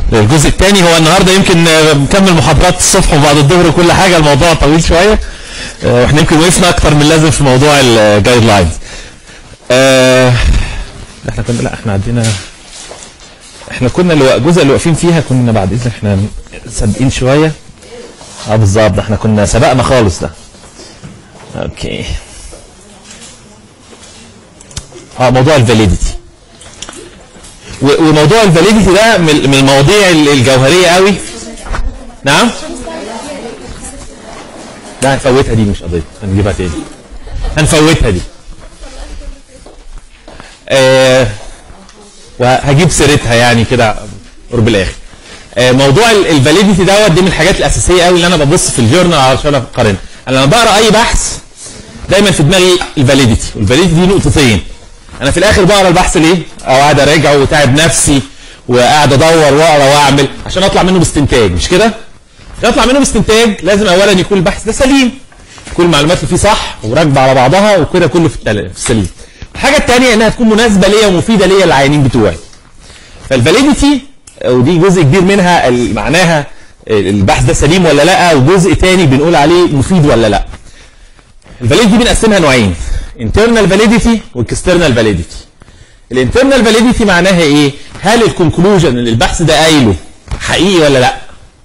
الجزء الثاني هو النهارده يمكن آه، نكمل محاضرات الصبح وبعد الظهر وكل حاجه الموضوع طويل شويه آه، واحنا يمكن وقفنا اكتر من اللازم في موضوع الجايد لاينز احنا كنا لا احنا عندنا احنا كنا اللي الجزء اللي واقفين فيها كنا بعد اذن احنا سابقين شويه اه بالظبط ده احنا كنا سبقنا خالص ده اوكي اه موضوع الفاليديتي وموضوع الفاليديتي ده من من المواضيع ال- الجوهريه قوي نعم لا هنفوتها دي مش قضيه هنجيبها تاني هنفوتها دي آه وهجيب سيرتها يعني كده قرب الاخر آه موضوع الفاليديتي دوت دي من الحاجات الاساسيه قوي اللي انا ببص في الجورنال علشان اقارنها انا لما بقرا اي بحث دايما في دماغي الفاليديتي والفاليديتي دي نقطتين انا في الاخر بقرا البحث ليه او قاعد اراجعه وتعب نفسي وقاعد ادور واقرا واعمل عشان اطلع منه باستنتاج مش كده عشان اطلع منه باستنتاج لازم اولا يكون البحث ده سليم يكون المعلومات اللي فيه صح وراكبه على بعضها وكده كله في التل- في السليم الحاجه الثانيه انها تكون مناسبه ليا ومفيده ليا للعيانين بتوعي فالفاليديتي ودي جزء كبير منها ال- معناها البحث ده سليم ولا لا وجزء تاني بنقول عليه مفيد ولا لا الفاليديتي بنقسمها نوعين internal validity واكسترنال validity الانترنال validity معناها ايه هل الكونكلوجن اللي البحث ده قايله حقيقي ولا لا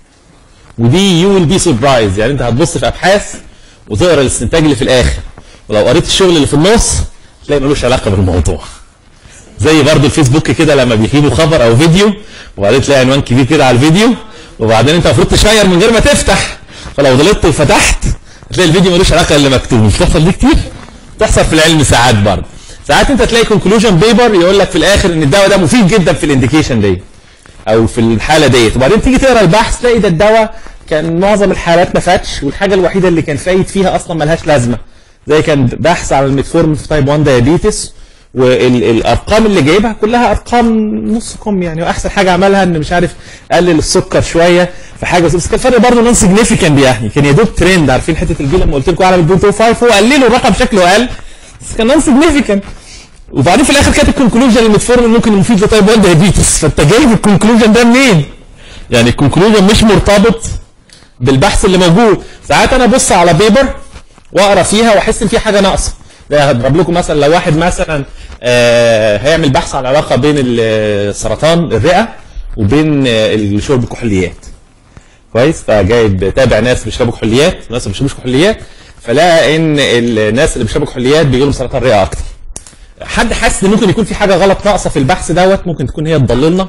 ودي يو ويل بي سربرايز يعني انت هتبص في ابحاث وتقرا الاستنتاج اللي في الاخر ولو قريت الشغل اللي في النص تلاقي ملوش علاقه بالموضوع زي برضو الفيسبوك كده لما بيجيبوا خبر او فيديو وبعدين تلاقي عنوان كبير كده على الفيديو وبعدين انت المفروض تشير من غير ما تفتح فلو غلطت وفتحت هتلاقي الفيديو ملوش علاقه اللي مكتوب مش بتحصل دي كتير بتحصل في العلم ساعات برضه ساعات انت تلاقي كونكلوجن بيبر يقول لك في الاخر ان الدواء ده مفيد جدا في الانديكيشن دي او في الحاله ديت وبعدين تيجي تقرا البحث تلاقي ده الدواء كان معظم الحالات ما فاتش والحاجه الوحيده اللي كان فايد فيها اصلا ملهاش لازمه زي كان بحث على الميتفورم في تايب 1 دايابيتس والارقام اللي جايبها كلها ارقام نص كم يعني واحسن حاجه عملها ان مش عارف قلل السكر شويه في حاجه بس كان الفرق برضه نون سيجنيفيكانت يعني كان يا دوب ترند عارفين حته البي لما قلت لكم اعلى من 0.05 هو قللوا الرقم شكله اقل بس كان نون سيجنيفيكانت وبعدين في الاخر كانت الكونكلوجن المتفورم ممكن مفيد لتايب 1 دايابيتس فانت جايب الكونكلوجن ده منين؟ يعني الكونكلوجن مش مرتبط بالبحث اللي موجود ساعات انا ابص على بيبر واقرا فيها واحس ان في حاجه ناقصه ده هضرب لكم مثلا لو واحد مثلا آه هيعمل بحث على العلاقه بين ال- سرطان الرئه وبين آه، الشرب الكحوليات كويس فجايب تابع ناس بيشربوا كحوليات وناس ما بيشربوش كحوليات فلقى ان الناس اللي بيشربوا كحوليات بيجي لهم سرطان رئه اكتر حد حاسس ان ممكن يكون في حاجه غلط ناقصه في البحث دوت ممكن تكون هي تضللنا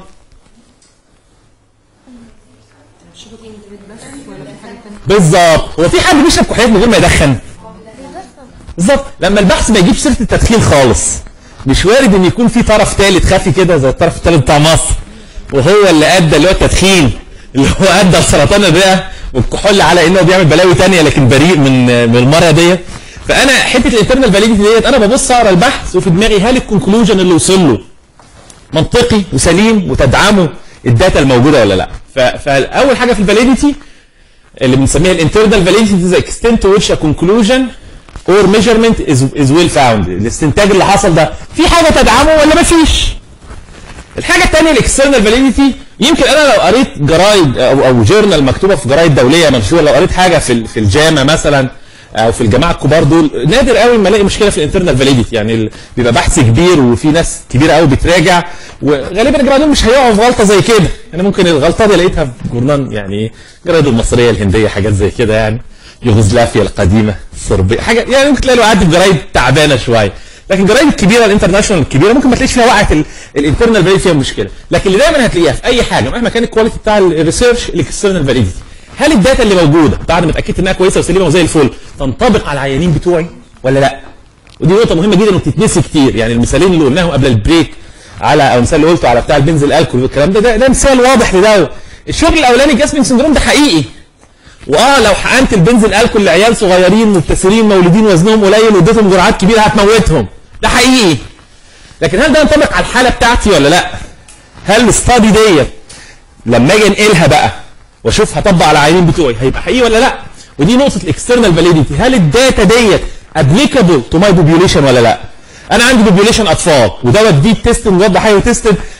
بالظبط هو في حد بيشرب كحوليات من غير ما يدخن بالظبط لما البحث ما يجيبش سيره التدخين خالص مش وارد ان يكون في طرف ثالث خفي كده زي الطرف الثالث بتاع مصر وهو اللي ادى اللي هو التدخين اللي هو ادى لسرطان الرئه والكحول على انه بيعمل بلاوي تانية لكن بريء من من المره دي فانا حته الانترنال فاليديتي ديت انا ببص اقرا البحث وفي دماغي هل الكونكلوجن اللي وصل له منطقي وسليم وتدعمه الداتا الموجوده ولا لا ف- فاول حاجه في الفاليديتي اللي بنسميها الانترنال فاليديتي is the extent to which a conclusion or measurement is, is well found الاستنتاج اللي حصل ده في حاجه تدعمه ولا ما فيش الحاجه الثانيه الاكسترنال فاليديتي يمكن انا لو قريت جرايد او او جورنال مكتوبه في جرايد دوليه منشوره لو قريت حاجه في ال- في الجامعه مثلا او في الجماعه الكبار دول نادر قوي ما الاقي مشكله في الانترنال فاليديتي يعني ال- بيبقى بحث كبير وفي ناس كبيره قوي بتراجع وغالبا الجماعه دول مش هيقعوا في غلطه زي كده انا ممكن الغلطه دي لقيتها في جورنال يعني جرايد المصريه الهنديه حاجات زي كده يعني يوغوسلافيا القديمه الصربيه حاجه يعني ممكن تلاقي له عدي في جرايد تعبانه شويه لكن الجرايد الكبيره الانترناشونال الكبيره ممكن ما تلاقيش فيها وقعت ال- الانترنال فاليديتي فيها مشكله لكن اللي دايما هتلاقيها في اي حاجه مهما كان الكواليتي بتاع الريسيرش الاكسترنال فاليديتي هل الداتا اللي موجوده بعد ما اتاكدت انها كويسه وسليمه وزي الفل تنطبق على العيانين بتوعي ولا لا ودي نقطه مهمه جدا وبتتنسي كتير يعني المثالين اللي قلناهم قبل البريك على او المثال اللي قلته على بتاع البنزل الكول والكلام ده ده, ده مثال واضح لده الشغل الاولاني جاسمين سندروم ده حقيقي واه لو حقنت البنزل الكول لعيال صغيرين مبتسرين مولودين وزنهم قليل واديتهم جرعات كبيره هتموتهم ده حقيقي لكن هل ده ينطبق على الحاله بتاعتي ولا لا هل الاستادي ديت لما اجي انقلها بقى واشوف هطبق على العيانين بتوعي هيبقى حقيقي ولا لا ودي نقطه الاكسترنال فاليديتي هل الداتا ديت ابليكابل تو ماي بوبيوليشن ولا لا انا عندي بوبيوليشن اطفال ودوت دي تيستنج وضع حيوي تيستد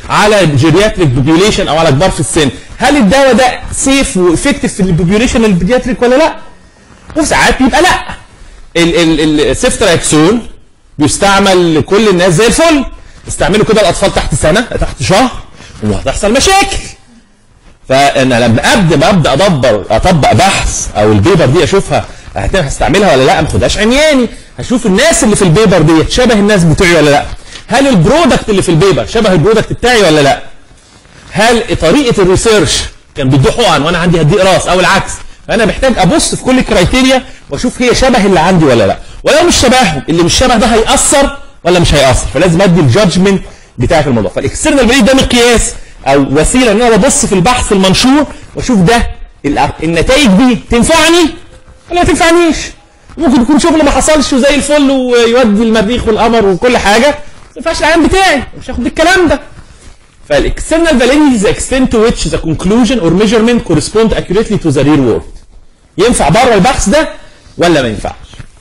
على جيرياتريك بوبيوليشن او على كبار في السن هل الدواء ده سيف وافكتيف في البوبيوليشن البيدياتريك ولا لا وساعات بيبقى لا السيفتراكسون بيستعمل لكل الناس زي الفل استعملوا كده الاطفال تحت سنه تحت شهر وهتحصل مشاكل فانا لما ابدا ما ابدا ادبر اطبق بحث او البيبر دي اشوفها هستعملها ولا لا ما اخدهاش عمياني هشوف الناس اللي في البيبر دي شبه الناس بتوعي ولا لا هل البرودكت اللي في البيبر شبه البرودكت بتاعي ولا لا هل طريقه الريسيرش كان بيدوه حقن وانا عندي هدي راس او العكس فانا محتاج ابص في كل كرايتيريا واشوف هي شبه اللي عندي ولا لا ولو مش شبههم اللي مش شبه ده هيأثر ولا مش هيأثر فلازم ادي الجادجمنت بتاعي في الموضوع فالاكسترنال فاليد ده مقياس او وسيله ان انا ببص في البحث المنشور واشوف ده النتائج دي تنفعني ولا ما تنفعنيش ممكن يكون شغل ما حصلش وزي الفل ويودي المريخ والقمر وكل حاجه ما ينفعش العيان بتاعي مش هاخد الكلام ده فالاكسترنال validity is the extent to which the conclusion or measurement correspond accurately to the real world ينفع بره البحث ده ولا ما ينفعش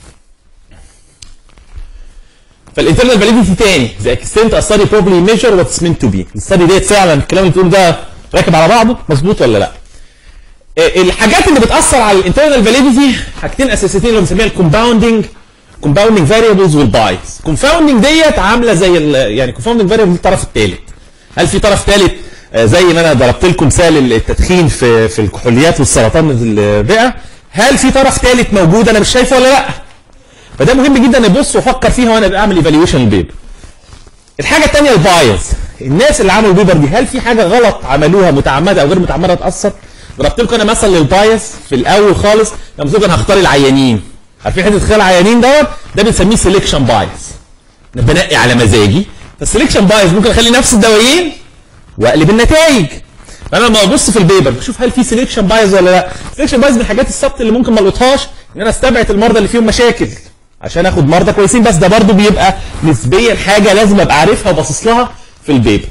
فالانترنال فاليديتي تاني ذا اكستنت study properly measure what's meant to be الستادي ديت فعلا الكلام اللي بتقوله ده راكب على بعضه مظبوط ولا لا الحاجات اللي بتاثر على الانترنال فاليديتي حاجتين اساسيتين اللي بنسميها الكومباوندنج كومباوندنج فاريبلز والبايز كومباوندنج ديت عامله زي يعني كومباوندنج فاريبل الطرف الثالث هل في طرف ثالث زي ما انا ضربت لكم مثال التدخين في في الكحوليات والسرطان الرئه هل في طرف ثالث موجود انا مش شايفه ولا لا فده مهم جدا ابص وافكر فيها وانا بعمل ايفالويشن البيبر الحاجه الثانيه البايز الناس اللي عملوا البيبر دي هل في حاجه غلط عملوها متعمده او غير متعمده تاثر ضربت لكم انا مثل للبايز في الاول خالص لما قلت انا هختار العيانين عارفين حته اختيار العيانين دوت ده بنسميه سيلكشن بايز بنقي على مزاجي فالسيلكشن بايز ممكن اخلي نفس الدوايين واقلب النتائج فانا لما ابص في البيبر بشوف هل في سيلكشن بايز ولا لا سيلكشن بايز من الحاجات السبت اللي ممكن ما القطهاش ان انا استبعد المرضى اللي فيهم مشاكل عشان اخد مرضى كويسين بس ده برضو بيبقى نسبيا حاجه لازم ابقى عارفها وباصص لها في البيبر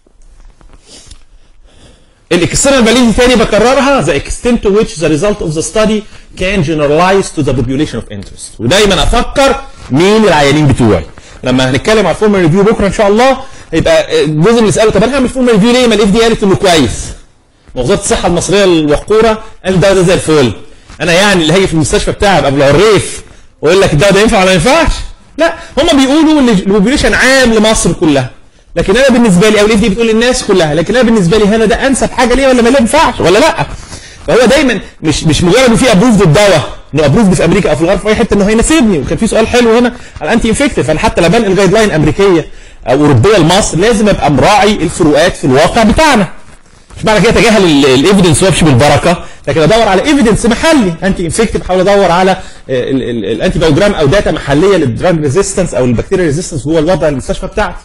الاكسترنال فاليديتي ثاني بكررها the extent to which the result of the study can generalize to the population of interest ودايما افكر مين العيانين بتوعي لما هنتكلم على الفورمال ريفيو بكره ان شاء الله هيبقى الجزء اللي نساله طب انا هعمل فورمال ريفيو ليه ما الاف دي قالت انه كويس وزاره الصحه المصريه الوقوره قال ده ده زي الفل انا يعني اللي هاجي في المستشفى بتاعي ابقى بالعريف واقول لك الدواء ده ينفع ولا ما ينفعش لا هم بيقولوا ان البوبيوليشن عام لمصر كلها لكن انا بالنسبه لي او الاف دي بتقول للناس كلها لكن انا بالنسبه لي هنا ده انسب حاجه ليه ولا ما ينفعش ولا لا فهو دايما مش مش مجرد انه في ابروفد الدواء انه ابروفد في امريكا او في الغرب في اي حته انه هيناسبني وكان في سؤال حلو هنا على الانتي انفكتيف انا حتى لما بنقل جايد لاين امريكيه او اوروبيه لمصر لازم ابقى مراعي الفروقات في الواقع بتاعنا مش معنى كده اتجاهل الايفيدنس وامشي بالبركه لكن ادور على ايفيدنس محلي انتي انفكتيف بحاول ادور على الانتي بايوجرام او داتا محليه للدراج ريزيستنس او البكتيريا ريزيستنس جوه الوضع المستشفى بتاعتي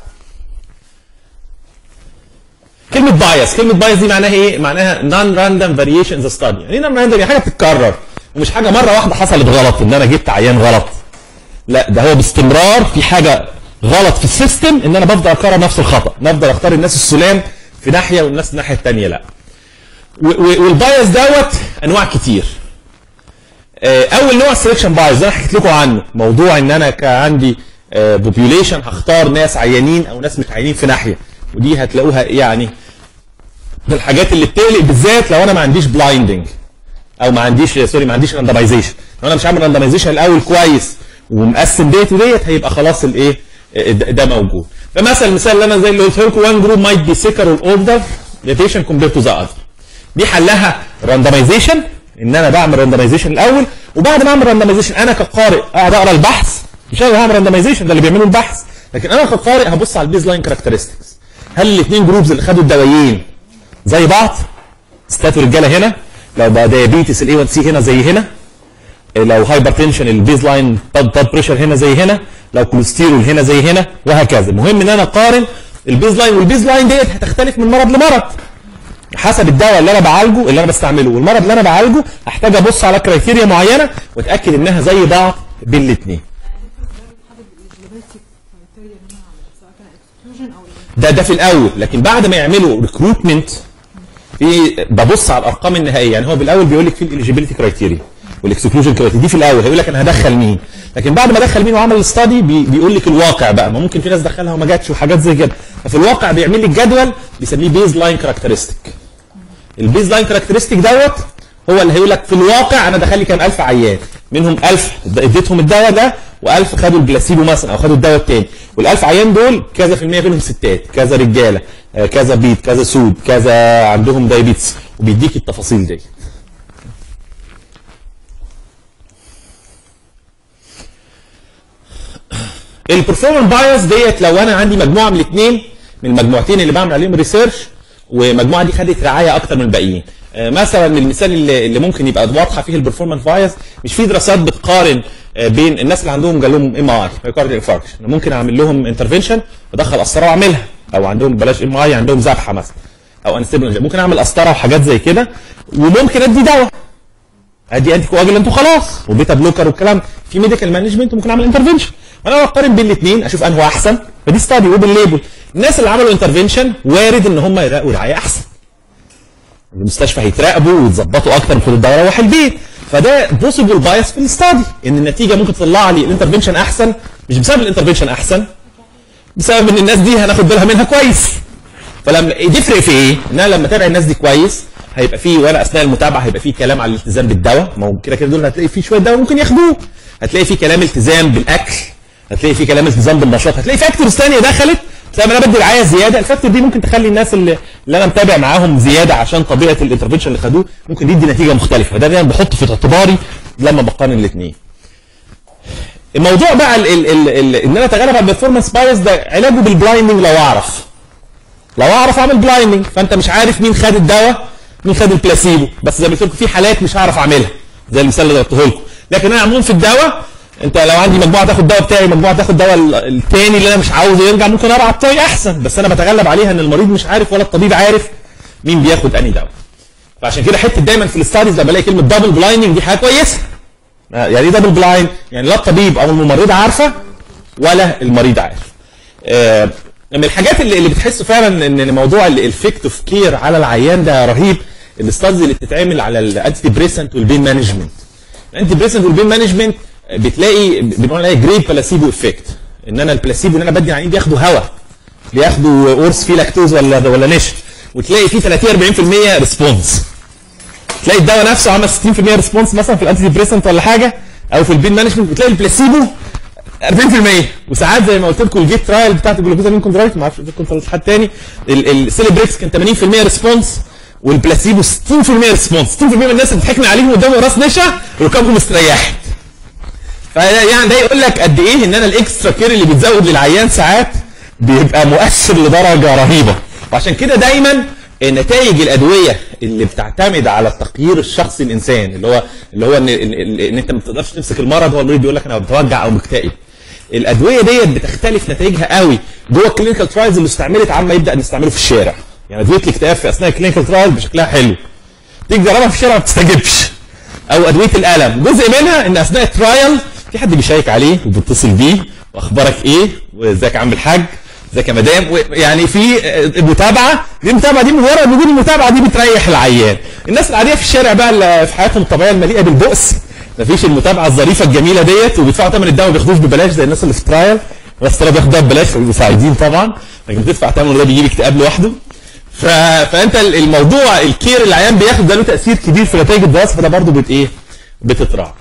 كلمة بايس، كلمة بايس دي معناها ايه؟ معناها نون راندوم فاريشن ان ذا ستادي، يعني نون راندوم يعني حاجة بتتكرر ومش حاجة مرة واحدة حصلت غلط ان انا جبت عيان غلط. لا ده هو باستمرار في حاجة غلط في السيستم ان انا بفضل اكرر نفس الخطأ، بفضل اختار الناس السلام في ناحية والناس الناحية الثانية لا. والبايس دوت انواع كتير. اول نوع السلكشن بايس ده انا حكيت لكم عنه، موضوع ان انا كان عندي بوبيوليشن هختار ناس عيانين او ناس مش عيانين في ناحيه ودي هتلاقوها يعني من الحاجات اللي بتقلق بالذات لو انا ما عنديش بلايندنج او ما عنديش سوري ما عنديش راندمايزيشن لو انا مش عامل راندمايزيشن الاول كويس ومقسم ديت وديت هيبقى خلاص الايه ده موجود فمثلا المثال اللي انا زي اللي قلت لكم وان جروب مايت بي سيكر اوردر ليتيشن كومبير تو ذا اذر دي حلها راندمايزيشن ان انا بعمل راندمايزيشن الاول وبعد ما اعمل راندمايزيشن انا كقارئ قاعد اقرا البحث مش انا هعمل راندمايزيشن ده اللي بيعملوا البحث لكن انا كقارئ هبص على البيز لاين كاركترستكس هل الاثنين جروبز اللي خدوا الدوايين زي بعض ستات رجاله هنا لو بقى دايابيتس الاي 1 سي هنا زي هنا لو هايبر تنشن البيز لاين بلاد بريشر هنا زي هنا لو كوليسترول هنا زي هنا وهكذا المهم ان انا اقارن البيز لاين والبيز لاين ديت هتختلف من مرض لمرض حسب الدواء اللي انا بعالجه اللي انا بستعمله والمرض اللي انا بعالجه هحتاج ابص على كرايتيريا معينه واتاكد انها زي بعض بين الاثنين ده ده في الاول لكن بعد ما يعملوا ريكروتمنت في ببص على الارقام النهائيه يعني هو بالاول بيقول لك في الاليجيبيليتي كرايتيريا والاكسكلوجن كرايتيريا دي في الاول هيقول لك انا هدخل مين لكن بعد ما ادخل مين وعمل الاستادي بي بيقول لك الواقع بقى ما ممكن في ناس دخلها وما جاتش وحاجات زي كده ففي الواقع بيعمل لك جدول بيسميه بيز لاين كاركترستيك البيز لاين كاركترستيك دوت هو اللي هيقول لك في الواقع انا دخل لي كام 1000 عيان منهم 1000 اديتهم الدواء ده و1000 خدوا البلاسيبو مثلا او خدوا الدواء الثاني وال1000 عيان دول كذا في المية منهم ستات كذا رجاله آه، كذا بيض كذا سود كذا عندهم دايابيتس وبيديك التفاصيل دي البرفورمانس بايس ديت لو انا عندي مجموعه من الاثنين من المجموعتين اللي بعمل عليهم ريسيرش والمجموعه دي خدت رعايه اكتر من الباقيين آه، مثلا المثال اللي, اللي ممكن يبقى واضحه فيه البرفورمانس بايس مش في دراسات بتقارن آه، بين الناس اللي عندهم جالهم ام اي مايكارديال انفاركشن انا ممكن اعمل لهم انترفنشن وادخل قسطره واعملها او عندهم بلاش ام اي عندهم ذبحه مثلا او انستبل ممكن اعمل قسطره وحاجات زي كده وممكن ادي دواء ادي انتي كواجلنت وخلاص وبيتا بلوكر والكلام في ميديكال مانجمنت ممكن اعمل انترفنشن انا بقارن بين الاثنين اشوف انه احسن فدي ستادي اوبن ليبل الناس اللي عملوا انترفنشن وارد ان هم يراقبوا رعايه احسن المستشفى هيتراقبوا ويتظبطوا اكتر من خد الدواء يروح البيت فده بوسيبل بايس في الاستادي ان النتيجه ممكن تطلع لي الانترفنشن احسن مش بسبب الانترفنشن احسن بسبب ان الناس دي هناخد بالها منها كويس فلما تفرق في ايه؟ ان انا لما اتابع الناس دي كويس هيبقى في وانا اثناء المتابعه هيبقى في كلام على الالتزام بالدواء ما هو كده كده دول هتلاقي في شويه دواء ممكن ياخدوه هتلاقي في كلام التزام بالاكل هتلاقي في كلام التزام بالنشاط هتلاقي فاكتورز ثانيه دخلت لما انا بدي رعايه زياده الفاكتور دي ممكن تخلي الناس اللي, اللي انا متابع معاهم زياده عشان طبيعه الانترفنشن اللي خدوه ممكن يدي نتيجه مختلفه فده دايما بحطه في اعتباري لما بقارن الاثنين الموضوع بقى ال ال ال ال ان انا اتغلب على البرفورمانس بايس ده علاجه بالبلايندنج لو اعرف لو اعرف اعمل بلايندنج فانت مش عارف مين خد الدواء مين خد البلاسيبو بس زي ما قلت لكم في حالات مش هعرف اعملها زي المثال اللي ضربته لكم لكن انا عموما في الدواء انت لو عندي مجموعه تاخد الدواء بتاعي مجموعه تاخد الدواء الثاني اللي انا مش عاوزه يرجع ممكن ارعى بتاعي احسن بس انا بتغلب عليها ان المريض مش عارف ولا الطبيب عارف مين بياخد انهي دواء فعشان كده حته دايما في الاستاديز لما الاقي كلمه دبل بلايندنج دي حاجه كويسه يعني ايه دبل بلايند يعني لا الطبيب او الممرضه عارفه ولا المريض عارف آه من الحاجات اللي, اللي بتحس فعلا ان موضوع الافكتيف كير على العيان ده رهيب الاستاديز اللي بتتعمل على الانتي ديبريسنت والبين مانجمنت الانتي ديبريسنت والبين مانجمنت بتلاقي بنقول عليها جريد بلاسيبو افكت ان انا البلاسيبو ان انا بدي العيانين بياخدوا هواء بياخدوا قرص فيه لاكتوز ولا ولا نشا وتلاقي فيه 30 40% ريسبونس تلاقي الدواء نفسه عمل 60% ريسبونس مثلا في الانتي ديبريسنت ولا حاجه او في البين مانجمنت وتلاقي البلاسيبو 40% وساعات زي ما قلت لكم الجيت ترايل بتاعت الجلوكوزامين كونترايت ما اعرفش اديتكم حد تاني السيليبريكس كان 80% ريسبونس والبلاسيبو 60% ريسبونس 60% من الناس اللي ضحكنا عليهم قدام راس نشا ركابهم استريحت فيعني ده يقول لك قد ايه ان انا الاكسترا كير اللي بتزود للعيان ساعات بيبقى مؤثر لدرجه رهيبه وعشان كده دايما نتائج الادويه اللي بتعتمد على التقيير الشخصي الانسان اللي هو اللي هو ان, إن, إن انت ما بتقدرش تمسك المرض هو المريض بيقول لك انا بتوجع او مكتئب الادويه ديت بتختلف نتائجها قوي جوه الكلينيكال ترايلز اللي استعملت عما يبدا نستعمله في الشارع يعني ادويه الاكتئاب في اثناء الكلينيكال ترايل بشكلها حلو تيجي تجربها في الشارع ما بتستجبش او ادويه الالم جزء منها ان اثناء الترايل في حد بيشيك عليه وبيتصل بيه واخبارك ايه وازيك يا عم الحاج ازيك يا مدام يعني في متابعه دي المتابعه دي مجرد وجود المتابعه دي بتريح العيان الناس العاديه في الشارع بقى اللي في حياتهم الطبيعيه المليئه بالبؤس مفيش المتابعه الظريفه الجميله ديت وبيدفعوا ثمن الدواء ما بياخدوش ببلاش زي الناس اللي في الترايل الناس الترايل بياخدوها ببلاش فبيبقوا سعيدين طبعا لكن بتدفع ثمن ده بيجيب اكتئاب لوحده ف... فانت الموضوع الكير اللي العيان بياخد ده له تاثير كبير في نتائج الدراسه فده برضه بت ايه بتتراعى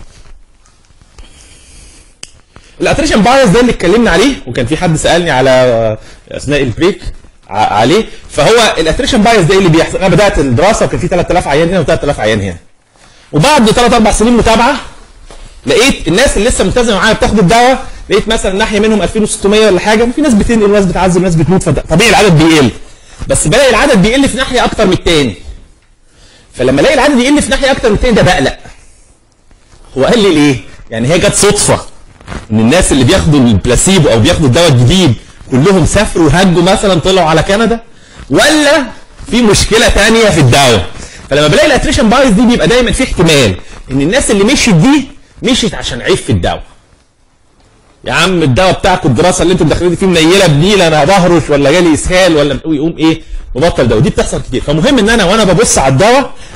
الاتريشن بايس ده اللي اتكلمنا عليه وكان في حد سالني على اثناء البريك عليه فهو الاتريشن بايس ده اللي بيحصل انا بدات الدراسه وكان في 3000 عيان هنا و3000 عيان هنا وبعد ثلاث اربع سنين متابعه لقيت الناس اللي لسه ملتزمه معايا بتاخد الدواء لقيت مثلا ناحيه منهم 2600 ولا حاجه في ناس بتنقل وناس بتعذب وناس بتموت فطبيعي العدد بيقل بس بلاقي العدد بيقل في ناحيه اكتر من الثاني فلما الاقي العدد يقل في ناحيه اكتر من الثاني ده بقلق هو قال لي ليه؟ يعني هي جت صدفه ان الناس اللي بياخدوا البلاسيبو او بياخدوا الدواء الجديد كلهم سافروا هجوا مثلا طلعوا على كندا ولا في مشكله ثانيه في الدواء فلما بلاقي الاتريشن بايس دي بيبقى دايما في احتمال ان الناس اللي مشيت دي مشيت عشان عيب في الدواء يا عم الدواء بتاعكم الدراسه اللي انتوا مدخلين فيه منيله بنيله انا بهرش ولا جالي اسهال ولا يقوم ايه مبطل دواء دي بتحصل كتير فمهم ان انا وانا ببص على الدواء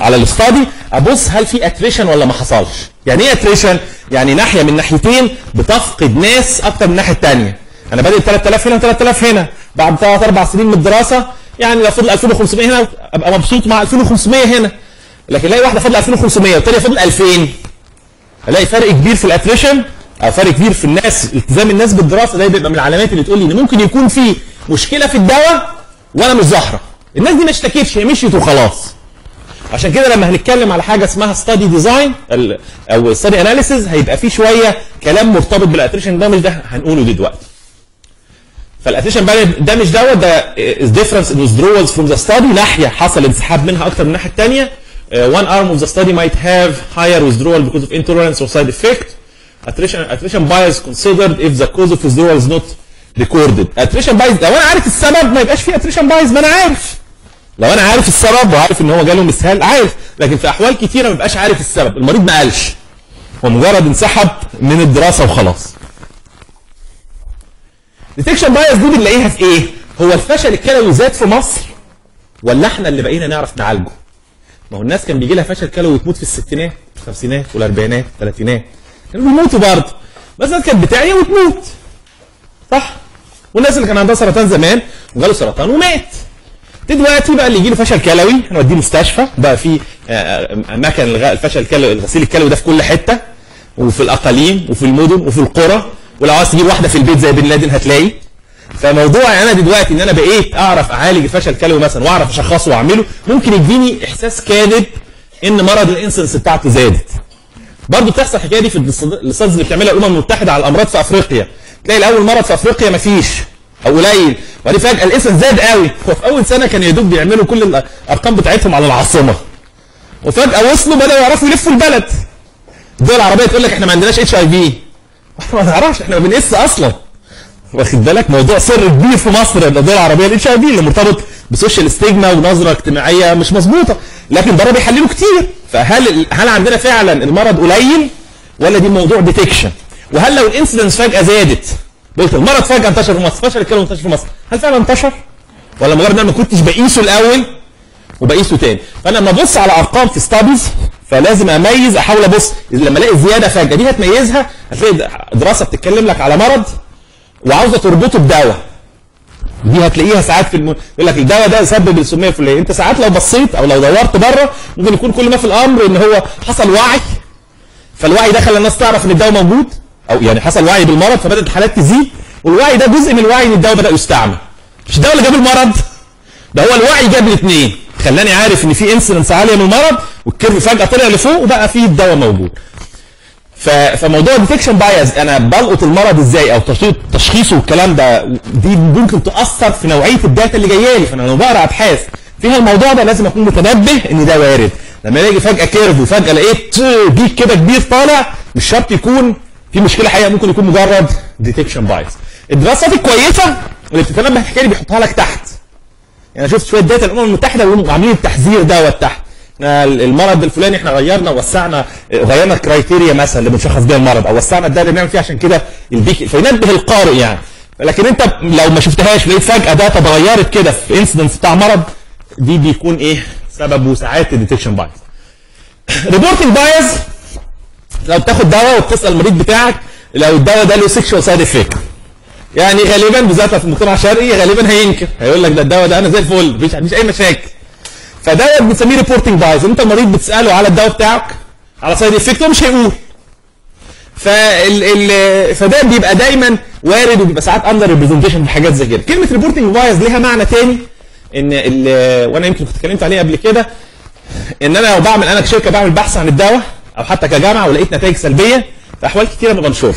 على الاستادي ابص هل في اتريشن ولا ما حصلش يعني ايه اتريشن يعني ناحيه من ناحيتين بتفقد ناس اكتر من الناحيه الثانيه انا بادئ 3000 هنا و3000 هنا بعد ثلاث اربع سنين من الدراسه يعني لو فضل 2500 هنا ابقى مبسوط مع 2500 هنا لكن الاقي واحده فضل 2500 والثانيه فضل 2000 الاقي فرق كبير في الاتريشن او فرق كبير في الناس التزام الناس بالدراسه ده بيبقى من العلامات اللي تقول لي ان ممكن يكون في مشكله في الدواء وانا مش ظاهره الناس دي ما اشتكتش هي مشيت وخلاص عشان كده لما هنتكلم على حاجه اسمها ستادي ديزاين او ستادي اناليسيز هيبقى في شويه كلام مرتبط بالاتريشن ده مش ده هنقوله دلوقتي فالاتريشن ده مش دوت ده ديفرنس ان withdrawals فروم ذا ستادي ناحيه حصل انسحاب منها اكتر من الناحيه الثانيه one arm of the study might have higher withdrawal because of intolerance or side effect attrition attrition bias considered if the cause of withdrawal is not recorded attrition bias لو انا عارف السبب ما يبقاش في attrition bias ما انا عارف لو انا عارف السبب وعارف ان هو جاله مسهال عارف لكن في احوال كتيره ما بيبقاش عارف السبب المريض ما قالش هو مجرد انسحب من الدراسه وخلاص ديتكشن بايس دي بنلاقيها في ايه هو الفشل الكلوي زاد في مصر ولا احنا اللي بقينا نعرف نعالجه ما هو الناس كان بيجي لها فشل كلوي وتموت في الستينات الخمسينات والاربعينات والثلاثينات كانوا بيموتوا برضه بس الناس كانت بتعيا وتموت صح والناس اللي كان عندها سرطان زمان وجاله سرطان ومات دلوقتي بقى اللي يجي له فشل كلوي هنوديه مستشفى بقى في اماكن الفشل الكلوي الغسيل الكلوي ده في كل حته وفي الاقاليم وفي المدن وفي القرى ولو عايز تجيب واحده في البيت زي بن لادن هتلاقي فموضوع انا دلوقتي ان انا بقيت اعرف اعالج الفشل الكلوي مثلا واعرف اشخصه واعمله ممكن يديني احساس كاذب ان مرض الانسنس بتاعته زادت برضه بتحصل الحكايه دي في الاستاذ اللي بتعملها الامم المتحده على الامراض في افريقيا تلاقي الاول مرض في افريقيا مفيش او قليل وبعدين فجاه الانسنس زاد قوي وفي اول سنه كانوا يا دوب بيعملوا كل الارقام بتاعتهم على العاصمه وفجاه وصلوا بداوا يعرفوا يلفوا البلد الدول العربيه تقول لك احنا ما عندناش اتش اي في احنا ما نعرفش احنا ما بنقيس اصلا واخد بالك موضوع سر كبير في مصر الدول العربيه الاتش اي في اللي مرتبط بسوشيال ستيجما ونظره اجتماعيه مش مظبوطه لكن بره بيحللوا كتير فهل هل عندنا فعلا المرض قليل ولا دي موضوع ديتكشن وهل لو الانسيدنس فجاه زادت قلت المرض فجاه انتشر في مصر فشل الكلام انتشر في مصر هل فعلا انتشر ولا مجرد انا ما كنتش بقيسه الاول وبقيسه تاني فانا لما ابص على ارقام في ستاديز فلازم اميز احاول ابص لما الاقي زياده فجاه دي هتميزها هتلاقي دراسه بتتكلم لك على مرض وعاوزه تربطه بدواء دي هتلاقيها ساعات في الم... يقول لك الدواء ده سبب السميه الفلانيه انت ساعات لو بصيت او لو دورت بره ممكن يكون كل ما في الامر ان هو حصل وعي فالوعي ده خلى الناس تعرف ان الدواء موجود او يعني حصل وعي بالمرض فبدات الحالات تزيد والوعي ده جزء من الوعي ان الدواء بدا يستعمل مش الدواء اللي جاب المرض ده هو الوعي جاب الاثنين خلاني عارف ان في انسلنس عاليه من المرض والكيرف فجاه طلع لفوق وبقى فيه الدواء موجود فموضوع ديتكشن بايز انا بلقط المرض ازاي او تشخيصه والكلام ده دي ممكن تاثر في نوعيه الداتا اللي جايه لي فانا لو بقرا ابحاث فيها الموضوع ده لازم اكون متنبه ان ده وارد لما الاقي فجاه كيرف وفجاه لقيت بيك كده كبير طالع مش شرط يكون في مشكله حقيقيه ممكن يكون مجرد ديتكشن بايز الدراسات الكويسه اللي بتتنبه الحكايه دي بيحطها لك تحت يعني شفت شويه داتا الامم المتحده ويقوموا عاملين التحذير دوت تحت المرض الفلاني احنا غيرنا وسعنا غيرنا الكرايتيريا مثلا اللي بنشخص بيها المرض او وسعنا الداتا اللي بنعمل فيه عشان كده البيك فينبه القارئ يعني لكن انت لو ما شفتهاش لقيت فجاه داتا اتغيرت كده في انسيدنس بتاع مرض دي بيكون ايه سببه ساعات الديتكشن بايز ريبورتنج بايز لو بتاخد دواء وبتسال المريض بتاعك لو الدواء ده له سيكشوال سايد افكت يعني غالبا بالذات في المجتمع الشرقي غالبا هينكر هيقول لك ده الدواء ده انا زي الفل مفيش مفيش اي مشاكل فدوت بنسميه ريبورتنج بايز انت المريض بتساله على الدواء بتاعك على سايد افكت هو مش هيقول فال ال فده بيبقى دايما وارد وبيبقى ساعات اندر ريبريزنتيشن في حاجات زي كده كلمه ريبورتنج بايز ليها معنى تاني ان وانا يمكن كنت اتكلمت عليه قبل كده ان انا لو بعمل انا كشركه بعمل بحث عن الدواء او حتى كجامعه ولقيت نتائج سلبيه في احوال كتيره ما بنشرش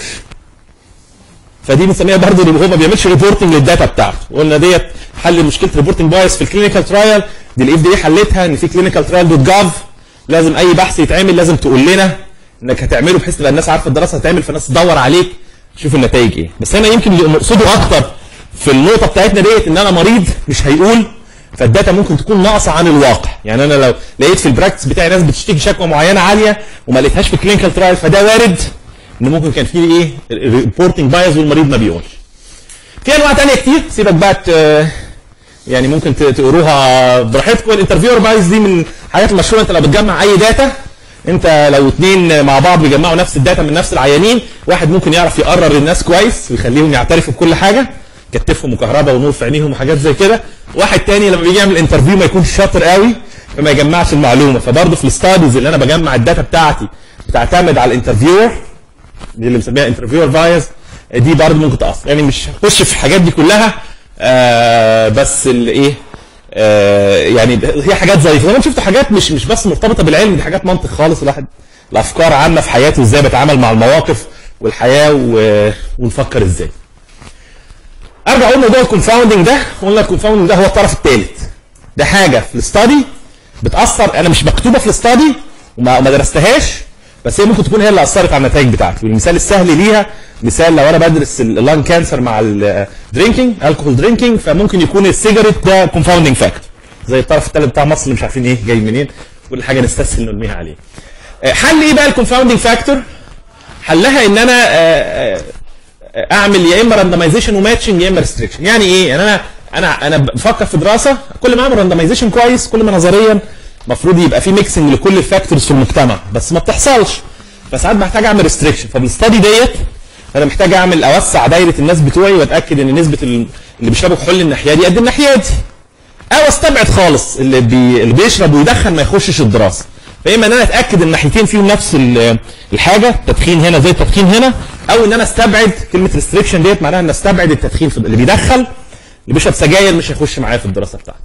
فدي بنسميها برضه اللي هو ما بيعملش ريبورتنج للداتا بتاعته قلنا ديت حل مشكله ريبورتنج بايس في الكلينيكال ترايل دي الاف دي حلتها ان في كلينيكال ترايل دوت جاف لازم اي بحث يتعمل لازم تقول لنا انك هتعمله بحيث تبقى الناس عارفه الدراسه هتعمل فالناس تدور عليك تشوف النتائج ايه بس هنا يمكن اللي نقصده اكتر في النقطه بتاعتنا ديت ان انا مريض مش هيقول فالداتا ممكن تكون ناقصه عن الواقع يعني انا لو لقيت في البراكتس بتاعي ناس بتشتكي شكوى معينه عاليه وما لقيتهاش في الكلينيكال ترايل فده وارد ان ممكن كان في ايه ريبورتنج بايز والمريض ما بيقولش في انواع ثانيه كتير سيبك بقى يعني ممكن تقروها براحتكم الانترفيور بايز دي من الحاجات المشهوره انت لو بتجمع اي داتا انت لو اتنين مع بعض بيجمعوا نفس الداتا من نفس العيانين واحد ممكن يعرف يقرر الناس كويس ويخليهم يعترفوا بكل حاجه كتفهم وكهرباء ونور في عينيهم وحاجات زي كده واحد تاني لما بيجي يعمل انترفيو ما يكونش شاطر قوي فما يجمعش المعلومه فبرضه في الستاديز اللي انا بجمع الداتا بتاعتي بتعتمد على الانترفيور دي اللي بنسميها انترفيور بايز دي برضه ممكن تاثر يعني مش هخش في الحاجات دي كلها آه بس الايه آه يعني هي حاجات ظريفه كمان شفت حاجات مش مش بس مرتبطه بالعلم دي حاجات منطق خالص الواحد الافكار عامه في حياته ازاي بتعامل مع المواقف والحياه و... ونفكر ازاي ارجع اقول موضوع الكونفاوندنج ده قلنا الكونفاوندنج ده هو الطرف الثالث ده حاجه في الاستادي بتاثر انا مش مكتوبه في الاستادي وما ما درستهاش بس هي ممكن تكون هي اللي اثرت على النتائج بتاعتي والمثال السهل ليها مثال لو انا بدرس اللان كانسر مع الدرينكينج الكحول درينكينج فممكن يكون السيجاريت ده كونفاوندنج فاكتور زي الطرف الثالث بتاع مصر اللي مش عارفين ايه جاي منين كل حاجه نستسهل نرميها عليه حل ايه بقى الكونفاوندنج فاكتور حلها ان انا اعمل يا اما راندمايزيشن وماتشنج يا اما ريستريكشن يعني ايه يعني انا انا انا بفكر في دراسه كل ما اعمل راندمايزيشن كويس كل ما نظريا المفروض يبقى في ميكسنج لكل الفاكتورز في المجتمع بس ما بتحصلش فساعات بحتاج اعمل ريستريكشن فبالستادي ديت انا محتاج اعمل اوسع دايره الناس بتوعي واتاكد ان نسبه اللي بيشربوا كحول الناحيه دي قد الناحيه دي او استبعد خالص اللي بي اللي بيشرب ويدخن ما يخشش الدراسه فاما ان انا اتاكد ان الناحيتين فيهم نفس الحاجه التدخين هنا زي التدخين هنا او ان انا استبعد كلمه ريستريكشن ديت معناها ان استبعد التدخين في اللي بيدخل اللي بيشرب سجاير مش هيخش معايا في الدراسه بتاعتي.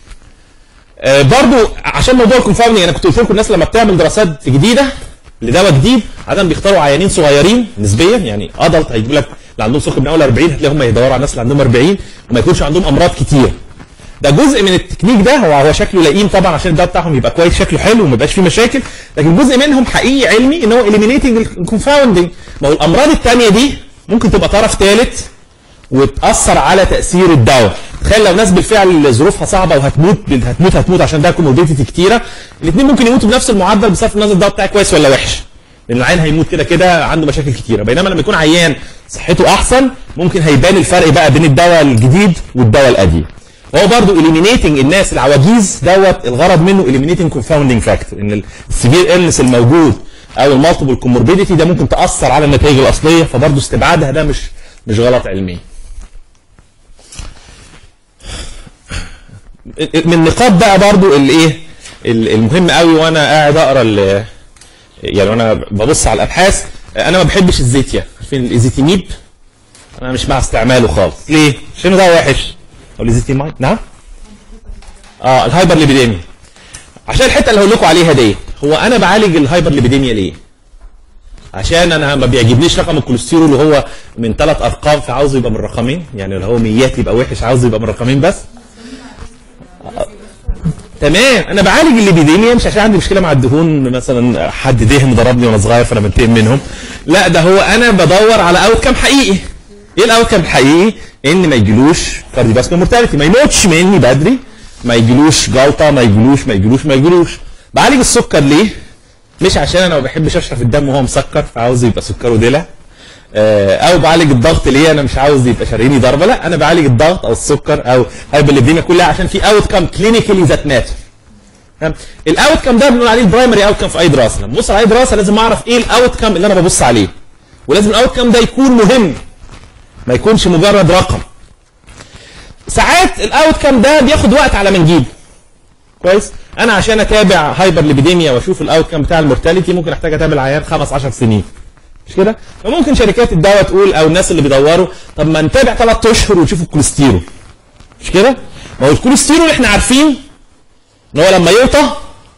آه برضو عشان موضوع الكونفاوندنج انا كنت قلت لكم الناس لما بتعمل دراسات جديده لدواء جديد عاده بيختاروا عيانين صغيرين نسبيا يعني ادلت هيجيب لك اللي عندهم سكر من اول 40 هتلاقي هم يدوروا على الناس اللي عندهم 40 وما يكونش عندهم امراض كتير. ده جزء من التكنيك ده هو هو شكله لئيم طبعا عشان الدواء بتاعهم يبقى كويس شكله حلو وما يبقاش فيه مشاكل لكن جزء منهم حقيقي علمي ان هو اليمينيتنج الكونفاوندنج ما هو الامراض الثانيه دي ممكن تبقى طرف ثالث وتاثر على تاثير الدواء تخيل لو ناس بالفعل ظروفها صعبه وهتموت هتموت هتموت عشان ده كوموربيديتي كتيره الاثنين ممكن يموتوا بنفس المعدل بصرف النظر الدواء بتاعي كويس ولا وحش لان العيان هيموت كده كده عنده مشاكل كتيره بينما لما يكون عيان صحته احسن ممكن هيبان الفرق بقى بين الدواء الجديد والدواء القديم وهو برضه اليمينيتنج الناس العواجيز دوت الغرض منه اليمينيتنج كونفاوندنج فاكتور ان السيفير النس الموجود او المالتيبل كوموربيديتي ده ممكن تاثر على النتائج الاصليه فبرضه استبعادها ده مش مش غلط علميا. من نقاط بقى برضه الايه المهم قوي وانا قاعد اقرا يعني وانا ببص على الابحاث انا ما بحبش الزيتيا عارفين الازيتيميب انا مش مع استعماله خالص ليه؟ عشان ده وحش او الازيتيمايد نعم اه الهايبر ليبيديميا عشان الحته اللي هقول لكم عليها دي هو انا بعالج الهايبر ليبيديميا ليه؟ عشان انا ما بيعجبنيش رقم الكوليسترول اللي هو من ثلاث ارقام فعاوز يبقى من رقمين يعني لو هو ميات يبقى وحش عاوز يبقى من رقمين بس آه. تمام انا بعالج الليبيديميا مش عشان عندي مشكله مع الدهون مثلا حد دهن ضربني وانا صغير فانا بنتقم منهم لا ده هو انا بدور على اوت كام حقيقي ايه الاوت كام الحقيقي ان ما يجيلوش كارديوفاسكولار مورتاليتي ما يموتش مني بدري ما يجيلوش جلطه ما يجيلوش ما يجيلوش ما يجيلوش بعالج السكر ليه مش عشان انا ما بحبش اشرب الدم وهو مسكر فعاوز يبقى سكره دلع او بعالج الضغط ليه انا مش عاوز يبقى شاريني ضربه لا انا بعالج الضغط او السكر او هايبرليبيميا كلها عشان في اوت كام كلينيكالي ذات ماتر الاوت كام ده بنقول عليه البرايمري اوت كام في اي دراسه لما ابص على اي دراسه لازم اعرف ايه الاوت كام اللي انا ببص عليه ولازم الاوت كام ده يكون مهم ما يكونش مجرد رقم ساعات الاوت كام ده بياخد وقت على ما نجيبه كويس انا عشان اتابع هايبر ليبيديميا واشوف الاوت كام بتاع المورتاليتي ممكن احتاج اتابع العيان خمس 10 سنين مش كده فممكن شركات الدواء تقول او الناس اللي بيدوروا طب ما نتابع ثلاث اشهر ونشوف الكوليسترول مش كده ما هو الكوليسترول احنا عارفين ان هو لما يوطى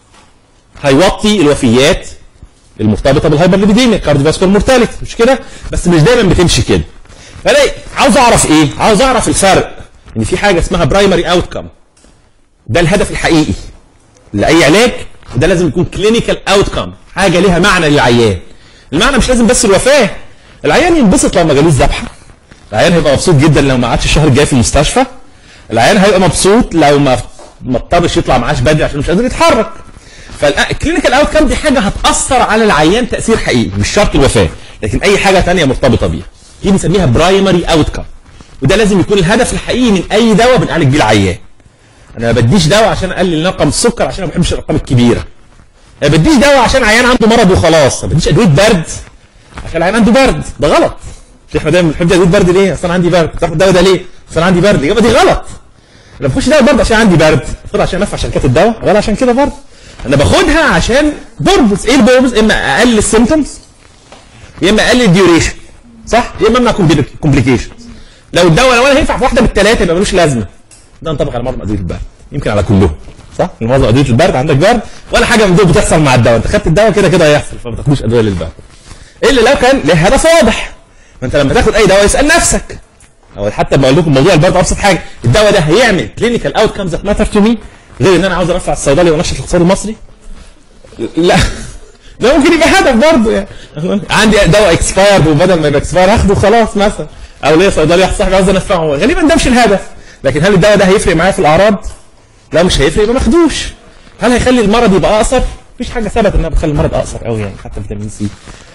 هيوطي الوفيات المرتبطه بالهايبر ليبيديميا كارديوفاسكولار مورتاليتي مش كده بس مش دايما بتمشي كده فانا عاوز اعرف ايه عاوز اعرف الفرق ان في حاجه اسمها برايمري اوت كام ده الهدف الحقيقي لاي علاج وده لازم يكون كلينيكال اوت كام حاجه ليها معنى للعيان المعنى مش لازم بس الوفاه العيان ينبسط لو ما جالوش ذبحه العيان هيبقى مبسوط جدا لو ما قعدش الشهر الجاي في المستشفى العيان هيبقى مبسوط لو ما ما اضطرش يطلع معاش بدري عشان مش قادر يتحرك فالكلينيكال اوت كام دي حاجه هتاثر على العيان تاثير حقيقي مش شرط الوفاه لكن اي حاجه ثانيه مرتبطه بيها دي بنسميها برايمري اوت كام وده لازم يكون الهدف الحقيقي من اي دواء بنعالج بيه العيان انا ما بديش دواء عشان اقلل رقم السكر عشان ما بحبش الارقام الكبيره ما بديش دواء عشان عيان عنده مرض وخلاص ما بديش ادويه برد عشان العيان عنده برد ده غلط مش احنا دايما بنحب ادويه برد ليه؟ اصل انا عندي برد تاخد الدواء ده ليه؟ اصل انا عندي برد الاجابه دي غلط انا بخش دواء برد عشان عندي برد باخدها عشان انفع شركات الدواء ولا عشان كده برضه انا باخدها عشان بوربس ايه البوربس؟ اما اقلل السيمتومز يا اما اقلل الديوريشن صح؟ يا اما امنع كومبليكيشن لو الدواء لو انا هينفع في واحده من الثلاثه يبقى ملوش لازمه ده ينطبق على معظم ادويه البرد يمكن على كلهم صح؟ معظم ادويه البرد عندك برد ولا حاجه من دول بتحصل مع الدواء انت خدت الدواء كده كده هيحصل فما تاخدوش ادويه للبرد الا لو كان له هدف واضح ما انت لما تاخد اي دواء اسال نفسك او حتى بقول لكم موضوع البرد ابسط حاجه الدواء ده هيعمل كلينيكال اوت كامز ذات ماتر تو مي غير ان انا عاوز ارفع الصيدلي وانشط الاقتصاد المصري لا ده ممكن يبقى هدف برضه يعني عندي دواء اكسبايرد وبدل ما يبقى اكسباير هاخده خلاص مثلا او ليا صيدلي واحد صاحبي عاوز انفعه غالبا ده مش الهدف لكن هل الدواء ده هيفرق معايا في الاعراض؟ لا مش هيفرق يبقى ما اخدوش هل هيخلي المرض يبقى اقصر؟ مفيش حاجه ثبت انها بتخلي المرض اقصر قوي يعني حتى فيتامين سي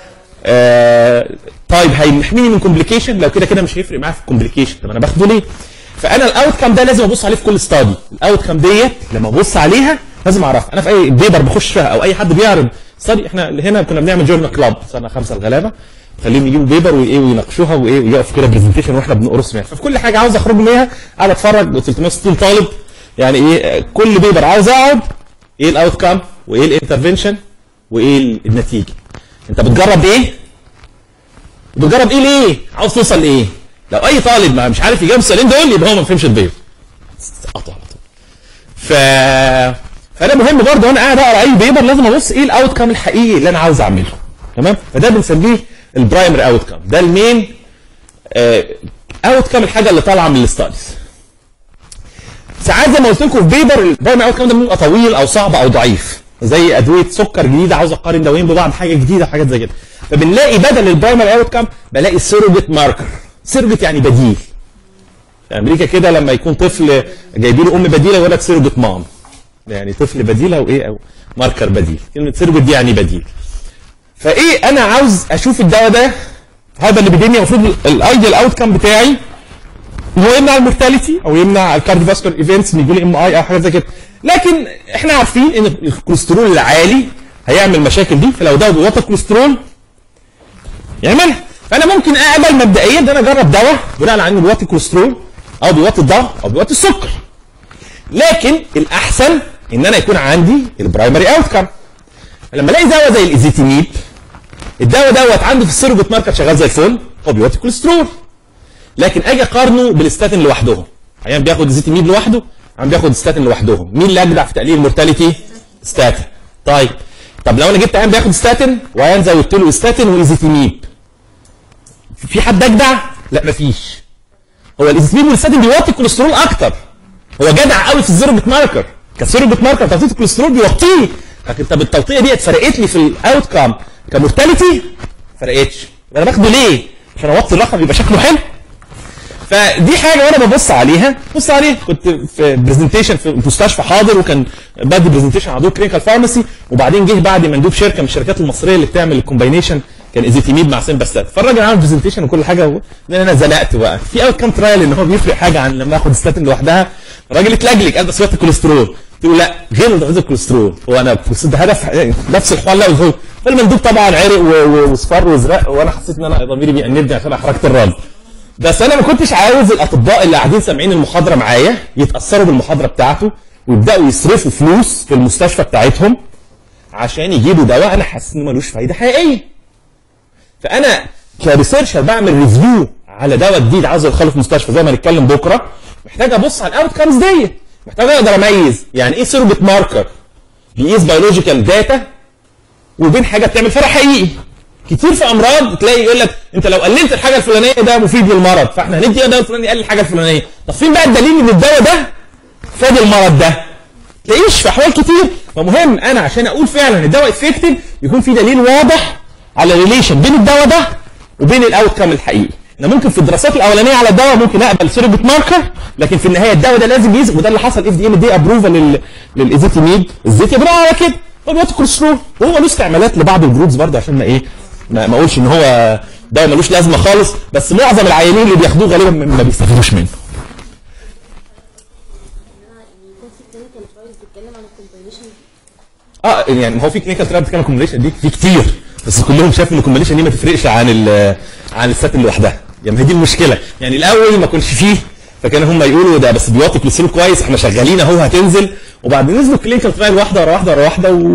آه طيب هيحميني من كومبليكيشن لو كده كده مش هيفرق معايا في الكومبليكيشن طب انا باخده ليه؟ فانا الاوت كام ده لازم ابص عليه في كل ستادي الاوت كام ديت لما ابص عليها لازم اعرفها انا في اي بيبر بخش فيها او اي حد بيعرض ستادي احنا هنا كنا بنعمل جورنال كلاب سنه خمسه الغلابه خليهم يجيبوا بيبر وايه ويناقشوها وايه ويقف كده برزنتيشن واحنا بنقرص منها ففي كل حاجه عاوز اخرج منها قاعد اتفرج 360 طالب يعني ايه كل بيبر عاوز اقعد ايه الاوت كام وايه الانترفنشن وايه النتيجه انت بتجرب ايه بتجرب ايه ليه عاوز توصل لايه لو اي طالب ما مش عارف يجاوب السؤالين دول يبقى هو ما فهمش البيبر قطع على طول ف فانا مهم برضه وانا قاعد اقرا اي بيبر لازم ابص ايه الاوت كام الحقيقي اللي انا عاوز اعمله تمام فده بنسميه البرايمري اوت كام ده المين اوت كام الحاجه اللي طالعه من الستاديز ساعات زي ما قلت لكم في بيبر البرايمري اوت كام ده بيبقى طويل او صعب او ضعيف زي ادويه سكر جديده عاوز اقارن دوايين ببعض حاجه جديده وحاجات زي كده فبنلاقي بدل البرايمري اوت كام بلاقي سيروجيت ماركر سيروجيت يعني بديل في امريكا كده لما يكون طفل جايبين له ام بديله يقول لك سيروجيت مام يعني طفل بديله وايه او ماركر بديل كلمه سيروجيت دي يعني بديل فايه انا عاوز اشوف الدواء ده هذا اللي بيديني المفروض الايديال اوت كام بتاعي هو يمنع المورتاليتي او يمنع الكارديوفاسكولار ايفنتس ان يجي لي ام اي او حاجه زي كده لكن احنا عارفين ان الكوليسترول العالي هيعمل مشاكل دي فلو ده بيوطي الكوليسترول يعملها فانا ممكن اقبل مبدئيا ان انا اجرب دواء بناء على انه بيوطي الكوليسترول او بيوطي الضغط او بيوطي السكر لكن الاحسن ان انا يكون عندي البرايمري اوت كام لما الاقي دواء زي الايزيتيميب الدواء دوت عنده في السيروجيت ماركر شغال زي الفل هو بيوطي الكوليسترول لكن اجي اقارنه بالستاتين لوحدهم عيان بياخد ايزيتيميب لوحده عم بياخد ستاتين لوحدهم مين اللي اجدع في تقليل المورتاليتي ستاتين طيب طب لو انا جبت عيان بياخد ستاتين وعيان زودت له ستاتين وايزيتيميب في حد اجدع لا مفيش هو الايزيتيميب والستاتين بيوطي الكوليسترول اكتر هو جدع قوي في الزيروجيت ماركر كسيروجيت ماركر توطيه الكوليسترول بيوطيه لكن طب التوطيه دي فرقت لي في الاوت كام كمورتاليتي فرقتش انا باخده ليه؟ عشان اوطي الرقم يبقى شكله حلو فدي حاجه وانا ببص عليها بص عليها كنت في برزنتيشن في مستشفى حاضر وكان بدي برزنتيشن على دور كلينيكال فارماسي وبعدين جه بعد مندوب شركه من الشركات المصريه اللي بتعمل الكومباينيشن كان ايزيتيميب مع سيمباستات فالراجل عمل برزنتيشن وكل حاجه و... انا زنقت بقى في اوت كام ترايل ان هو بيفرق حاجه عن لما اخد ستاتين لوحدها الراجل اتلجلج قال بس وقت الكوليسترول قلت له لا غير ضغط الكوليسترول هو انا ده هدف نفس الحوار لا وهو فالمندوب طبعا عرق واصفر وازرق وانا حسيت ان انا ضميري بيأنبني عشان احرجت الراجل بس انا ما كنتش عاوز الاطباء اللي قاعدين سامعين المحاضره معايا يتاثروا بالمحاضره بتاعته ويبداوا يصرفوا فلوس في المستشفى بتاعتهم عشان يجيبوا دواء انا حاسس انه ملوش فايده حقيقيه. فانا كريسيرشر بعمل ريفيو على دواء جديد عاوز ادخله في مستشفى زي ما هنتكلم بكره محتاج ابص على الاوت كامز دي محتاج اقدر اميز يعني ايه سيروجيت ماركر بيقيس بيولوجيكال داتا وبين حاجه بتعمل فرق حقيقي كتير في امراض تلاقي يقول لك انت لو قللت الحاجه الفلانيه ده مفيد للمرض فاحنا هندي الدواء الفلاني يقلل الحاجه الفلانيه طب فين بقى الدليل ان الدواء ده فاد المرض ده تلاقيش في احوال كتير فمهم انا عشان اقول فعلا الدواء افكتيف يكون في دليل واضح على ريليشن بين الدواء ده وبين الاوت كام الحقيقي انا ممكن في الدراسات الاولانيه على الدواء ممكن اقبل سيروجيت ماركر لكن في النهايه الدواء ده لازم يزق وده اللي حصل اف دي ام دي ابروفال للايزيتيميب الزيت بناء على كده هو بيوطي الكوليسترول وهو له استعمالات لبعض الجروبز برضه عشان ما ايه ما ما اقولش ان هو ده ملوش لازمه خالص بس معظم العيانين اللي بياخدوه غالبا ما بيستفيدوش منه اه يعني ما هو في كلينيكال ترايل بتتكلم كومبليشن دي في كتير بس كلهم شافوا ان الكومبليشن دي ما تفرقش عن ال عن السات لوحدها يعني ما هي دي المشكله يعني الاول ما كانش فيه فكانوا هم يقولوا ده بس بيوطي كوليسترول كويس احنا شغالين اهو هتنزل وبعدين نزلوا كلينيكال ترايل واحده ورا واحده ورا واحده و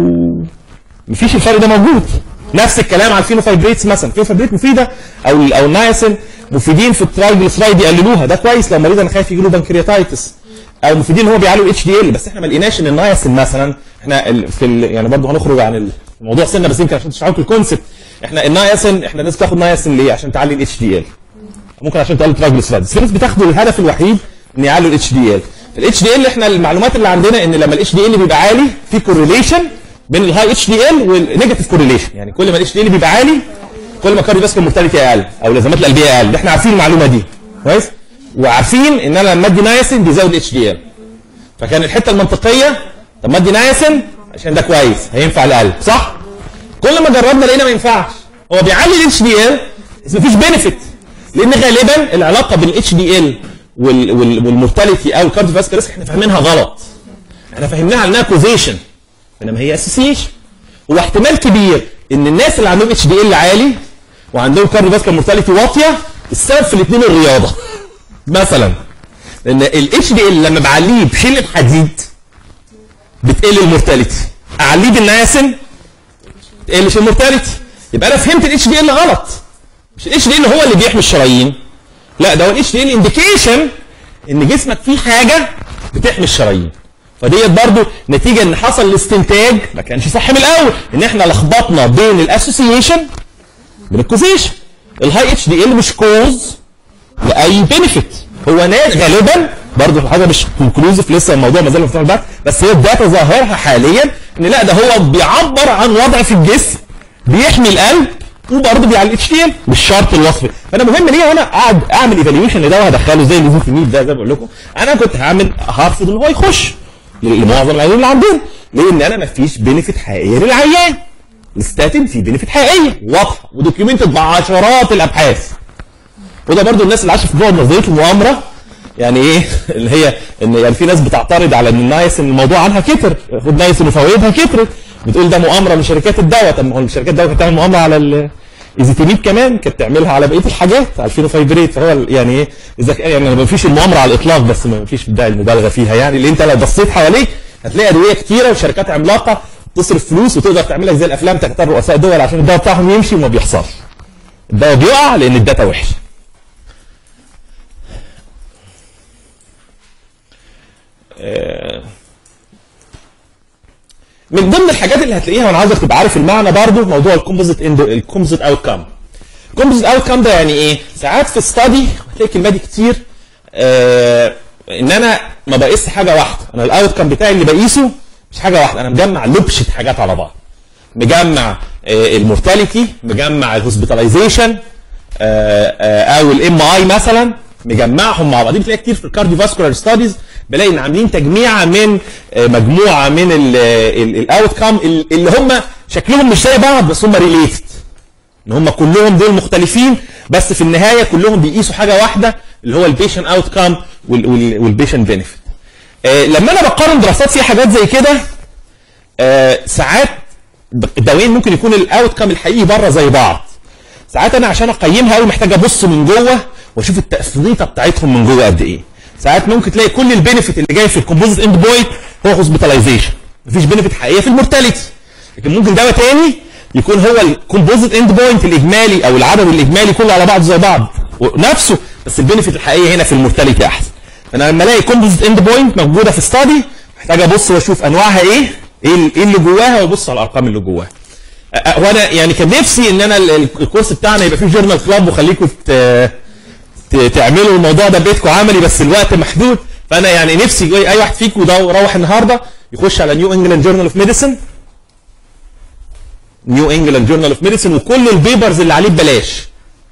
مفيش الفرق ده موجود نفس الكلام على الفينوفايبريتس مثلا الفينوفايبريت مفيده او ال او النايسين مفيدين في الترايجليسرايد يقللوها ده كويس لو مريض انا خايف يجي له بنكرياتايتس او مفيدين هو بيعالجوا الاتش دي ال بس احنا ما لقيناش ان النايسين مثلا احنا ال- في ال يعني برضه هنخرج عن الموضوع سنه بس يمكن عشان تشرحوا لكم الكونسيبت احنا النايسين احنا الناس بتاخد نايسين ليه؟ عشان تعلي الاتش دي ال ممكن عشان تقلل الترايجليسرايد بس في ناس بتاخده الهدف الوحيد ان يعلوا الاتش دي ال الاتش دي ال احنا المعلومات اللي عندنا ان لما الاتش دي ال بيبقى عالي في كورليشن بين الهاي اتش دي ال والنيجاتيف كورليشن يعني كل ما الاتش دي ال بيبقى عالي كل ما كارديو فاسكولار مورتاليتي اقل او الازمات القلبيه اقل احنا عارفين المعلومه دي كويس وعارفين ان انا لما ادي نايسين بيزود الاتش دي ال فكان الحته المنطقيه طب ما ادي نايسين عشان ده كويس هينفع القلب صح كل ما جربنا لقينا ما ينفعش هو بيعلي الاتش دي ال بس مفيش بينفيت لان غالبا العلاقه بين الاتش دي ال والمورتاليتي او الكارديو فاسكولار احنا فاهمينها غلط احنا فهمناها انها كوزيشن انما هي اسوسيشن هو احتمال كبير ان الناس اللي عندهم اتش دي ال عالي وعندهم كارديو فاسكولار مورتاليتي واطيه السبب في الاثنين الرياضه مثلا لان الاتش دي ال لما بعليه بشيله حديد بتقل المورتاليتي اعليه بالنياسين تقلش المورتاليتي يبقى انا فهمت الاتش دي ال غلط مش الاتش دي ال هو اللي بيحمي الشرايين لا ده هو الاتش دي ال انديكيشن ان جسمك فيه حاجه بتحمي الشرايين فديت برضو نتيجه ان حصل الاستنتاج ما كانش صح من الاول ان احنا لخبطنا بين الاسوسيشن بين الكوزيشن الهاي اتش دي ال مش كوز لاي بينفيت هو ناس غالبا برضه حاجه مش كونكلوزيف لسه الموضوع ما زال مفتوح البحث بس هي الداتا ظاهرها حاليا ان لا ده هو بيعبر عن وضع في الجسم بيحمي القلب وبرضه بيعلي الاتش دي ال مش شرط الوصف فانا مهم ليه وانا قاعد اعمل ايفالويشن لده وهدخله زي اللي في ميت ده زي ما بقول لكم انا كنت هعمل هرفض ان هو يخش لمعظم العيانين اللي عندنا لان انا ما فيش بينفيت حقيقيه للعيان الستاتين فيه بينفيت حقيقيه واضحه ودوكيومنتد بعشرات الابحاث وده برضو الناس اللي عايشه في جوه نظريه المؤامره يعني ايه اللي هي ان يعني في ناس بتعترض على ان النايس ان الموضوع عنها كتر المفروض نايس ان فوائدها كترت بتقول ده مؤامره من شركات الدواء طب ما هو شركات الدواء كانت بتعمل مؤامره على الايزيتيميب كمان كانت تعملها على بقيه الحاجات على الفينوفايبريت فهو يعني ايه اذا كان- يعني ما فيش المؤامره على الاطلاق بس ما فيش داعي المبالغه فيها يعني اللي انت لو بصيت حواليك هتلاقي ادويه كتيره وشركات عملاقه تصرف فلوس وتقدر تعمل لك زي الافلام تختار رؤساء دول عشان الدواء بتاعهم يمشي وما بيحصلش الدواء بيقع لان الداتا وحشه من ضمن الحاجات اللي هتلاقيها وانا عايزك تبقى عارف المعنى برضو موضوع الكومبوزيت الكومبوزيت اوت كام الكومبوزيت اوت كام ده يعني ايه ساعات في ستادي هتلاقي الكلمه دي كتير آه ان انا ما بقيس حاجه واحده انا الاوت كام بتاعي اللي بقيسه مش حاجه واحده انا مجمع لبشه حاجات على بعض مجمع آه المورتاليتي مجمع الهوسبيتاليزيشن او الام اي مثلا مجمعهم مع بعض دي بتلاقي كتير في الكارديو فاسكولار ستاديز بلاقي ان عاملين تجميعه من آه، مجموعه من الاوت كام اللي هم شكلهم مش زي بعض بس هم ريليتد ان هم كلهم دول مختلفين بس في النهايه كلهم بيقيسوا حاجه واحده اللي هو البيشن اوت كام والبيشن بينفيت لما انا بقارن دراسات فيها حاجات زي كده آه، ساعات الدوايين ممكن يكون الاوت كام الحقيقي بره زي بعض ساعات انا عشان اقيمها قوي محتاج ابص من جوه واشوف التفريطه بتاعتهم من جوه قد ايه ساعات ممكن تلاقي كل البينفيت اللي جاي في الكومبوزيت اند بوينت هو هوسبيتاليزيشن مفيش بينفيت حقيقيه في المورتاليتي لكن ممكن دواء تاني يكون هو الكومبوزيت اند بوينت الاجمالي او العدد الاجمالي كله على بعض زي بعض نفسه بس البينفيت الحقيقيه هنا في المورتاليتي احسن فانا لما الاقي كومبوزيت اند بوينت موجوده في ستادي محتاج ابص واشوف انواعها ايه ايه ايه اللي جواها وابص على الارقام اللي جواها أ- وانا يعني كان نفسي ان انا ال- ال- الكورس بتاعنا يبقى فيه جورنال كلاب وخليكم ت- ت- تعملوا الموضوع ده بيتكم عملي بس الوقت محدود فانا يعني نفسي اي واحد فيكم ده يروح النهارده يخش على نيو انجلاند جورنال اوف ميديسن نيو انجلاند جورنال اوف ميديسن وكل البيبرز اللي عليه ببلاش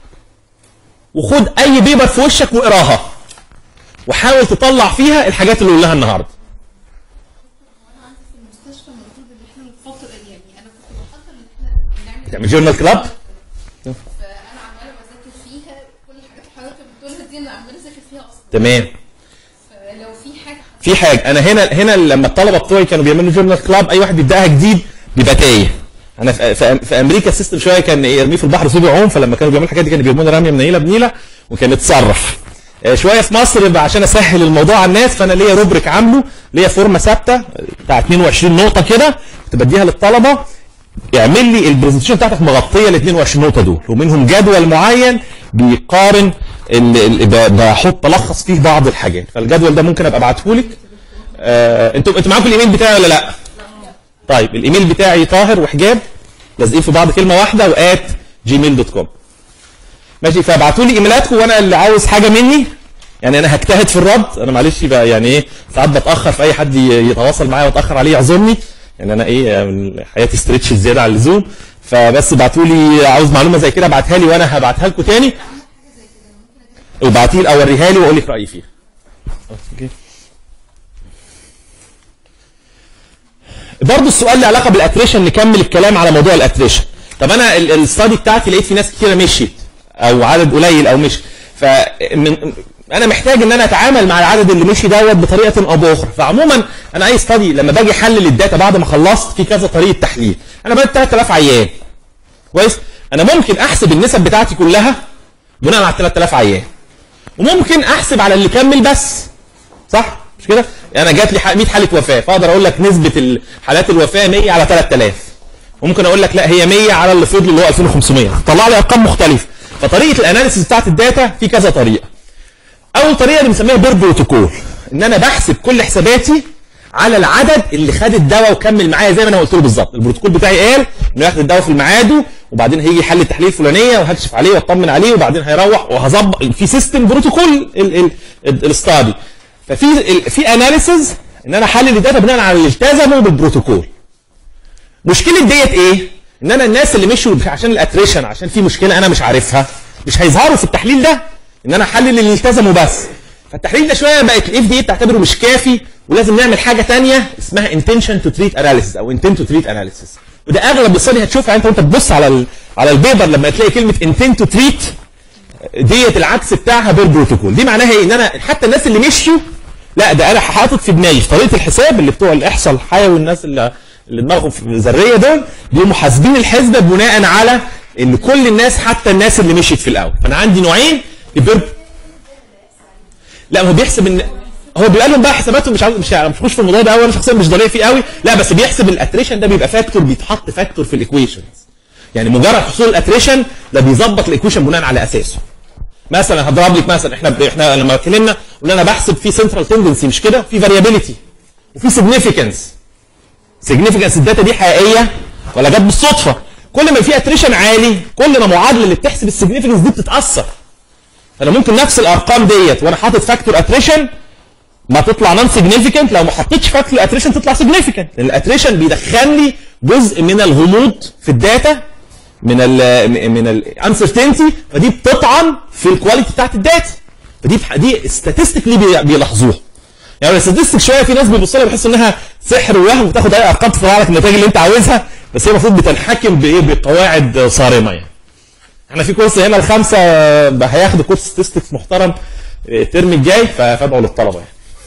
وخد اي بيبر في وشك واقراها وحاول تطلع فيها الحاجات اللي قلناها النهارده وانا عندي في المستشفى المفروض ان احنا نفضل يعني انا كنت بفضل ان احنا نعمل تعمل جورنال كلاب فانا عماله بذاكر فيها كل الحاجات اللي حضرتك بتقولها دي انا عماله اذاكر فيها اصلا تمام فلو في حاجه في حاجه انا هنا هنا لما الطلبه بتوعي كانوا بيعملوا جورنال كلاب اي واحد بيبداها جديد بيبقى تايه انا في, في, في امريكا السيستم شويه كان يرميه في البحر يسيبه يعوم فلما كانوا بيعملوا الحاجات دي كانوا بيرمونا رميه من نيله بنيله وكان يتصرف آه، شويه في مصر بقى عشان اسهل الموضوع على الناس فانا ليا روبريك عامله ليا فورمه ثابته بتاع 22 نقطه كده كنت بديها للطلبه اعمل لي البرزنتيشن بتاعتك مغطيه ال 22 نقطه دول ومنهم جدول معين بيقارن ال- ال- ب- بحط بلخص فيه بعض الحاجات فالجدول ده ممكن ابقى ابعته لك آه انتوا انتوا معاكم الايميل بتاعي ولا لا؟ طيب الايميل بتاعي طاهر وحجاب لازقين في بعض كلمه واحده وات جيميل دوت كوم ماشي فابعتوا لي ايميلاتكم وانا اللي عاوز حاجه مني يعني انا هجتهد في الرد انا معلش بقى يعني ايه ساعات بتاخر في اي حد ي- يتواصل معايا واتاخر عليه يعذرني يعني انا ايه يعني حياتي ستريتش زياده عن اللزوم فبس ابعتوا لي عاوز معلومه زي كده ابعتها لي وانا هبعتها لكم تاني وابعتي لي اوريها لي واقول لك رايي فيها أوكي. برضه السؤال له علاقه بالاتريشن نكمل الكلام على موضوع الاتريشن طب انا الاستادي بتاعتي لقيت في ناس كتيره مشيت او عدد قليل او مشي فمن انا محتاج ان انا اتعامل مع العدد اللي مشي دوت بطريقه او باخرى فعموما انا اي استادي لما باجي احلل الداتا بعد ما خلصت في كذا طريقه تحليل انا بدات 3000 عيان كويس انا ممكن احسب النسب بتاعتي كلها بناء على 3000 عيان وممكن احسب على اللي كمل بس صح مش كده انا جات لي 100 حاله وفاه فاقدر اقول لك نسبه حالات الوفاه 100 على 3000 وممكن اقول لك لا هي 100 على اللي فضل اللي هو 2500 طلع لي ارقام مختلفه فطريقه الاناليسيس بتاعت الداتا في كذا طريقه اول طريقه اللي بنسميها بير بروتوكول ان انا بحسب كل حساباتي على العدد اللي خد الدواء وكمل معايا زي ما انا قلت له بالظبط البروتوكول بتاعي قال انه ياخد الدواء في ميعاده وبعدين هيجي يحل التحليل الفلانيه وهكشف عليه واطمن عليه وبعدين هيروح وهظبط في سيستم بروتوكول الاستادي ففي ال- في اناليسز ان انا احلل الداتا بناء على اللي التزموا بالبروتوكول مشكله ديت ايه ان انا الناس اللي مشوا عشان الاتريشن عشان في مشكله انا مش عارفها مش هيظهروا في التحليل ده ان انا احلل اللي التزموا بس فالتحليل ده شويه بقت الاف دي بتعتبره مش كافي ولازم نعمل حاجه تانية اسمها intention to treat analysis او intent to treat analysis وده اغلب الصدي هتشوفها انت وانت تبص على ال على البيبر لما تلاقي كلمه intent to treat ديت العكس بتاعها بير بروتوكول دي معناها ايه ان انا حتى الناس اللي مشيوا لا ده انا حاطط في دماغي في طريقه الحساب اللي بتوع الاحصاء الحيوي والناس اللي اللي دماغهم في ذريه دول بيقوموا حاسبين الحسبه بناء على ان كل الناس حتى الناس اللي مشيت في الاول فانا عندي نوعين البير لا هو بيحسب ان هو بيقول لهم بقى حساباتهم مش عاوز مش مش هخش في الموضوع ده قوي انا شخصيا مش ضريح فيه قوي لا بس بيحسب الاتريشن ده بيبقى فاكتور بيتحط فاكتور في الايكويشنز يعني مجرد حصول الاتريشن ده بيظبط الايكويشن بناء على اساسه مثلا هضرب لك مثلا احنا احنا لما اتكلمنا قلنا انا بحسب في سنترال تندنسي مش كده في فاريابيليتي وفي سيجنيفيكانس سيجنيفيكانس الداتا دي حقيقيه ولا جت بالصدفه كل ما في اتريشن عالي كل ما معادله اللي بتحسب السيجنيفيكانس دي بتتاثر فانا ممكن نفس الارقام ديت وانا حاطط فاكتور اتريشن ما تطلع نون سيجنيفيكانت لو ما حطيتش فاكتور اتريشن تطلع سيجنيفيكانت لان الاتريشن بيدخل لي جزء من الغموض في الداتا من ال من الانسرتينتي فدي بتطعن في الكواليتي بتاعت الداتا فدي دي ستاتستيكلي بيلاحظوها يعني الستاتستيك شويه في ناس بيبصوا لها بيحسوا انها سحر ووهم وتاخد اي ارقام تطلع لك النتائج اللي انت عاوزها بس هي المفروض بتنحكم بايه بقواعد صارمه يعني احنا في كورس هنا الخمسه هياخدوا كورس ستاتستكس محترم الترم الجاي فادعوا للطلبه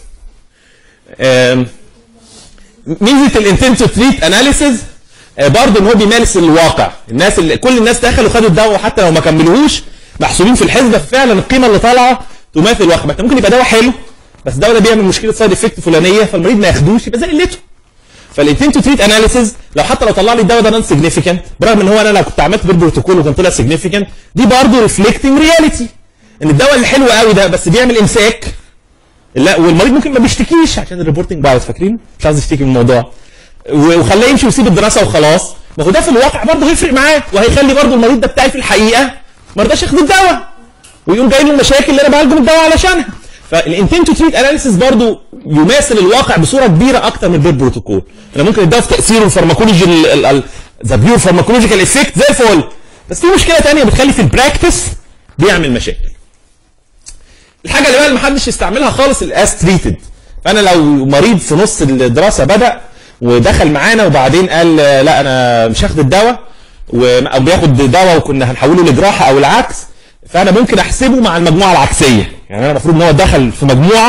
يعني ميزه الانتنت تو تريت اناليسيز برضه ان هو بيمارس الواقع الناس اللي كل الناس دخلوا خدوا الدواء حتى لو ما كملوهوش محسوبين في الحسبه فعلا القيمه اللي طالعه تماثل الواقع ما انت ممكن يبقى دواء حلو بس الدواء ده بيعمل مشكله سايد افكت فلانيه فالمريض ما ياخدوش يبقى زي قلته فالانتنت تو تريت اناليسيز لو حتى لو طلع لي الدواء ده نون سيجنيفيكانت برغم ان هو انا لو كنت عملت بالبروتوكول وكان طلع سيجنيفيكانت دي برضه ريفلكتنج رياليتي ان الدواء الحلو قوي ده بس بيعمل امساك لا والمريض ممكن ما بيشتكيش عشان الريبورتنج بايظ فاكرين مش عايز يشتكي من الموضوع وخلاه يمشي ويسيب الدراسه وخلاص ما هو ده في الواقع برضه هيفرق معاه وهيخلي برضه المريض ده بتاعي في الحقيقه ما رضاش ياخد الدواء ويقوم جاي له المشاكل اللي انا بعالجه بالدواء علشانها فالانتنت تو تريت اناليسيس برضه يماثل الواقع بصوره كبيره اكتر من البير بروتوكول انا ممكن الدواء في تاثيره الفارماكولوجي ذا بيور فارماكولوجيكال افكت زي الفل بس في مشكله ثانيه بتخلي في البراكتس بيعمل مشاكل الحاجه اللي بقى اللي محدش يستعملها خالص الاس تريتد فانا لو مريض في نص الدراسه بدا ودخل معانا وبعدين قال لا انا مش هاخد الدواء او بياخد دواء وكنا هنحوله لجراحه او العكس فانا ممكن احسبه مع المجموعه العكسيه يعني انا المفروض ان هو دخل في مجموعه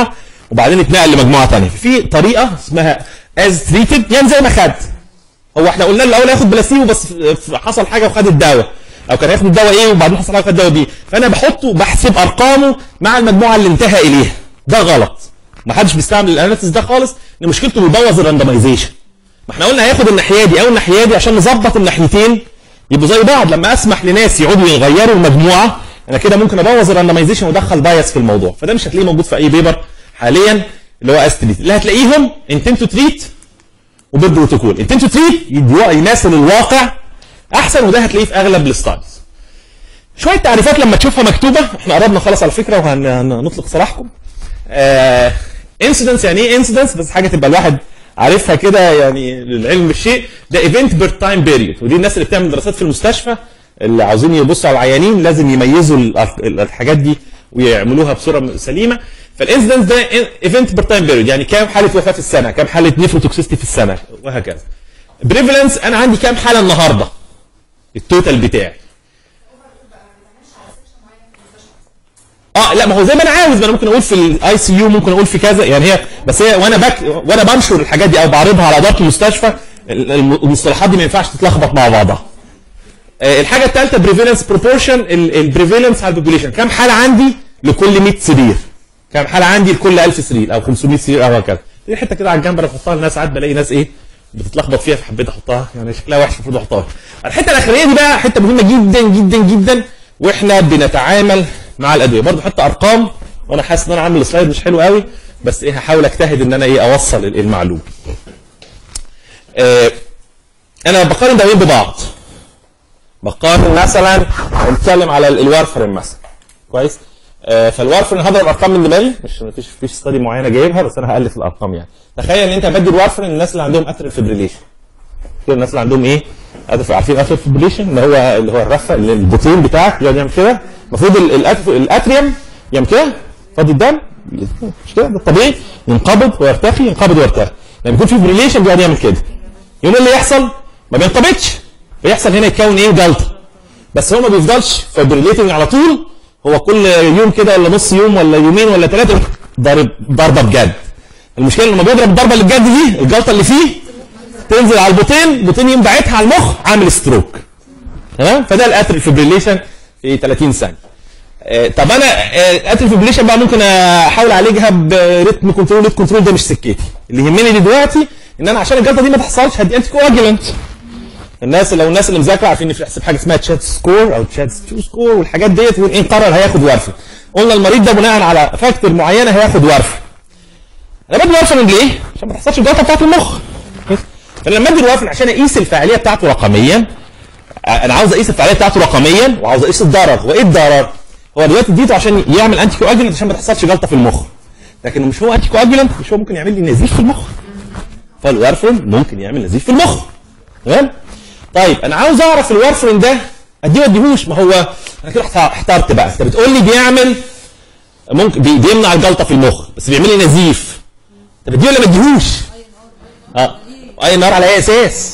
وبعدين اتنقل لمجموعه ثانيه في طريقه اسمها از تريتد يعني زي ما خد هو احنا قلنا له الاول هياخد بلاسيبو بس ف- حصل حاجه وخد الدواء او كان هياخد الدواء ايه وبعدين حصل حاجه وخد الدواء بي فانا بحطه بحسب ارقامه مع المجموعه اللي انتهى اليها ده غلط ما حدش بيستعمل الاناليسيس ده خالص ان مشكلته بيبوظ الراندمايزيشن ما احنا قلنا هياخد الناحيه دي او الناحيه دي عشان نظبط الناحيتين يبقوا زي بعض لما اسمح لناس يقعدوا يغيروا المجموعه انا كده ممكن ابوظ الراندمايزيشن وادخل بايس في الموضوع فده مش هتلاقيه موجود في اي بيبر حاليا اللي هو استريت اللي هتلاقيهم انتنت تو تريت وبالبروتوكول انتنت تو تريت يماثل الواقع احسن وده هتلاقيه في اغلب الستاديز شويه تعريفات لما تشوفها مكتوبه احنا قربنا خلاص على فكره وهنطلق سراحكم انسيدنس يعني ايه انسيدنس بس حاجه تبقى الواحد عارفها كده يعني للعلم بالشيء ده ايفنت بير تايم بيريود ودي الناس اللي بتعمل دراسات في المستشفى اللي عاوزين يبصوا على العيانين لازم يميزوا ال- ال- الحاجات دي ويعملوها بصوره سليمه فالانسيدنس ده ايفنت بير تايم بيريود يعني كام حاله وفاه في السنه كام حاله نيفروتوكسيستي في السنه وهكذا بريفالنس انا عندي كام حاله النهارده التوتال بتاعي اه لا ما هو زي ما انا عاوز ما انا ممكن اقول في الاي سي يو ممكن اقول في كذا يعني هي بس هي وانا بك وانا بنشر الحاجات دي او بعرضها على اداره المستشفى ال- الم- المصطلحات دي ما ينفعش تتلخبط مع بعضها. آه، الحاجه الثالثه بريفالنس بروبورشن البريفالنس على البوبوليشن كم حاله عندي لكل 100 سرير؟ كم حاله عندي لكل 1000 سرير او 500 سرير او هكذا. دي حته كده على الجنب انا بحطها للناس ساعات بلاقي ناس ايه بتتلخبط فيها فحبيت احطها يعني شكلها وحش المفروض احطها. الحته الاخرانيه دي بقى حته مهمه جدا جدا جدا واحنا بنتعامل مع الادويه برضه حتى ارقام وانا حاسس ان انا عامل سلايد مش حلو قوي بس ايه هحاول اجتهد ان انا ايه اوصل المعلومه. آه انا بقارن دوايين ببعض. بقارن مثلا نتكلم على ال- الوارفرين مثلا كويس آه فالوارفرين هضرب ارقام من دماغي مش مفيش مفيش ستادي معينه جايبها بس انا هالف الارقام يعني تخيل ان انت بدي الوارفرين للناس اللي عندهم اتريال فيبريليشن كده الناس اللي عندهم ايه أترف عارفين اتريال فيبريليشن اللي هو اللي هو الرفه اللي البطين بتاعك يقعد يعمل كده المفروض ال- الأتر- الاتريوم يعمل كده فاضي الدم مش كده ده الطبيعي ينقبض ويرتخي ينقبض ويرتخي لما يكون في فيبريليشن بيقعد يعمل كده يوم اللي يحصل ما بينقبضش بيحصل هنا يتكون ايه جلطه بس هو ما بيفضلش فبريليتنج على طول هو كل يوم كده ولا نص يوم ولا يومين ولا ثلاثه ضارب ضربه بجد المشكله لما بيضرب الضربه اللي بجد دي الجلطه اللي فيه تنزل على البطين البطين يقوم باعتها على المخ عامل ستروك تمام فده الاتريال فيبريليشن في 30 ثانيه آه، طب انا الاتريال فيبريليشن بقى ممكن احاول اعالجها بريتم كنترول ريت كنترول ده مش سكتي اللي يهمني دلوقتي ان انا عشان الجلطه دي ما تحصلش هدي انتي كواجلنت الناس لو الناس اللي مذاكره عارفين ان في حسب حاجه اسمها تشات سكور او تشات تو سكور والحاجات ديت وايه قرر هياخد ورفه قلنا المريض ده بناء على فاكتور معينه هياخد ورفه انا بدي ورفه ليه؟ عشان ما تحصلش الجلطه بتاعت المخ فانا لما ادي الورفه عشان اقيس الفاعليه بتاعته رقميا انا عاوز اقيس الفاعليه بتاعته رقميا وعاوز اقيس الضرر وايه الضرر؟ هو دلوقتي اديته عشان يعمل انتي كواجولانت عشان ما تحصلش جلطه في المخ لكن مش هو انتي كواجولانت مش هو ممكن يعمل لي نزيف في المخ فالورفرين ممكن يعمل نزيف في المخ تمام طيب انا عاوز اعرف الورفرين ده اديه ما اديهوش ما هو انا كده احترت بقى انت بتقول لي بيعمل ممكن بي- بيمنع الجلطه في المخ بس بيعمل لي نزيف طب اديه ولا ما اديهوش؟ اه اي نار على اي اساس؟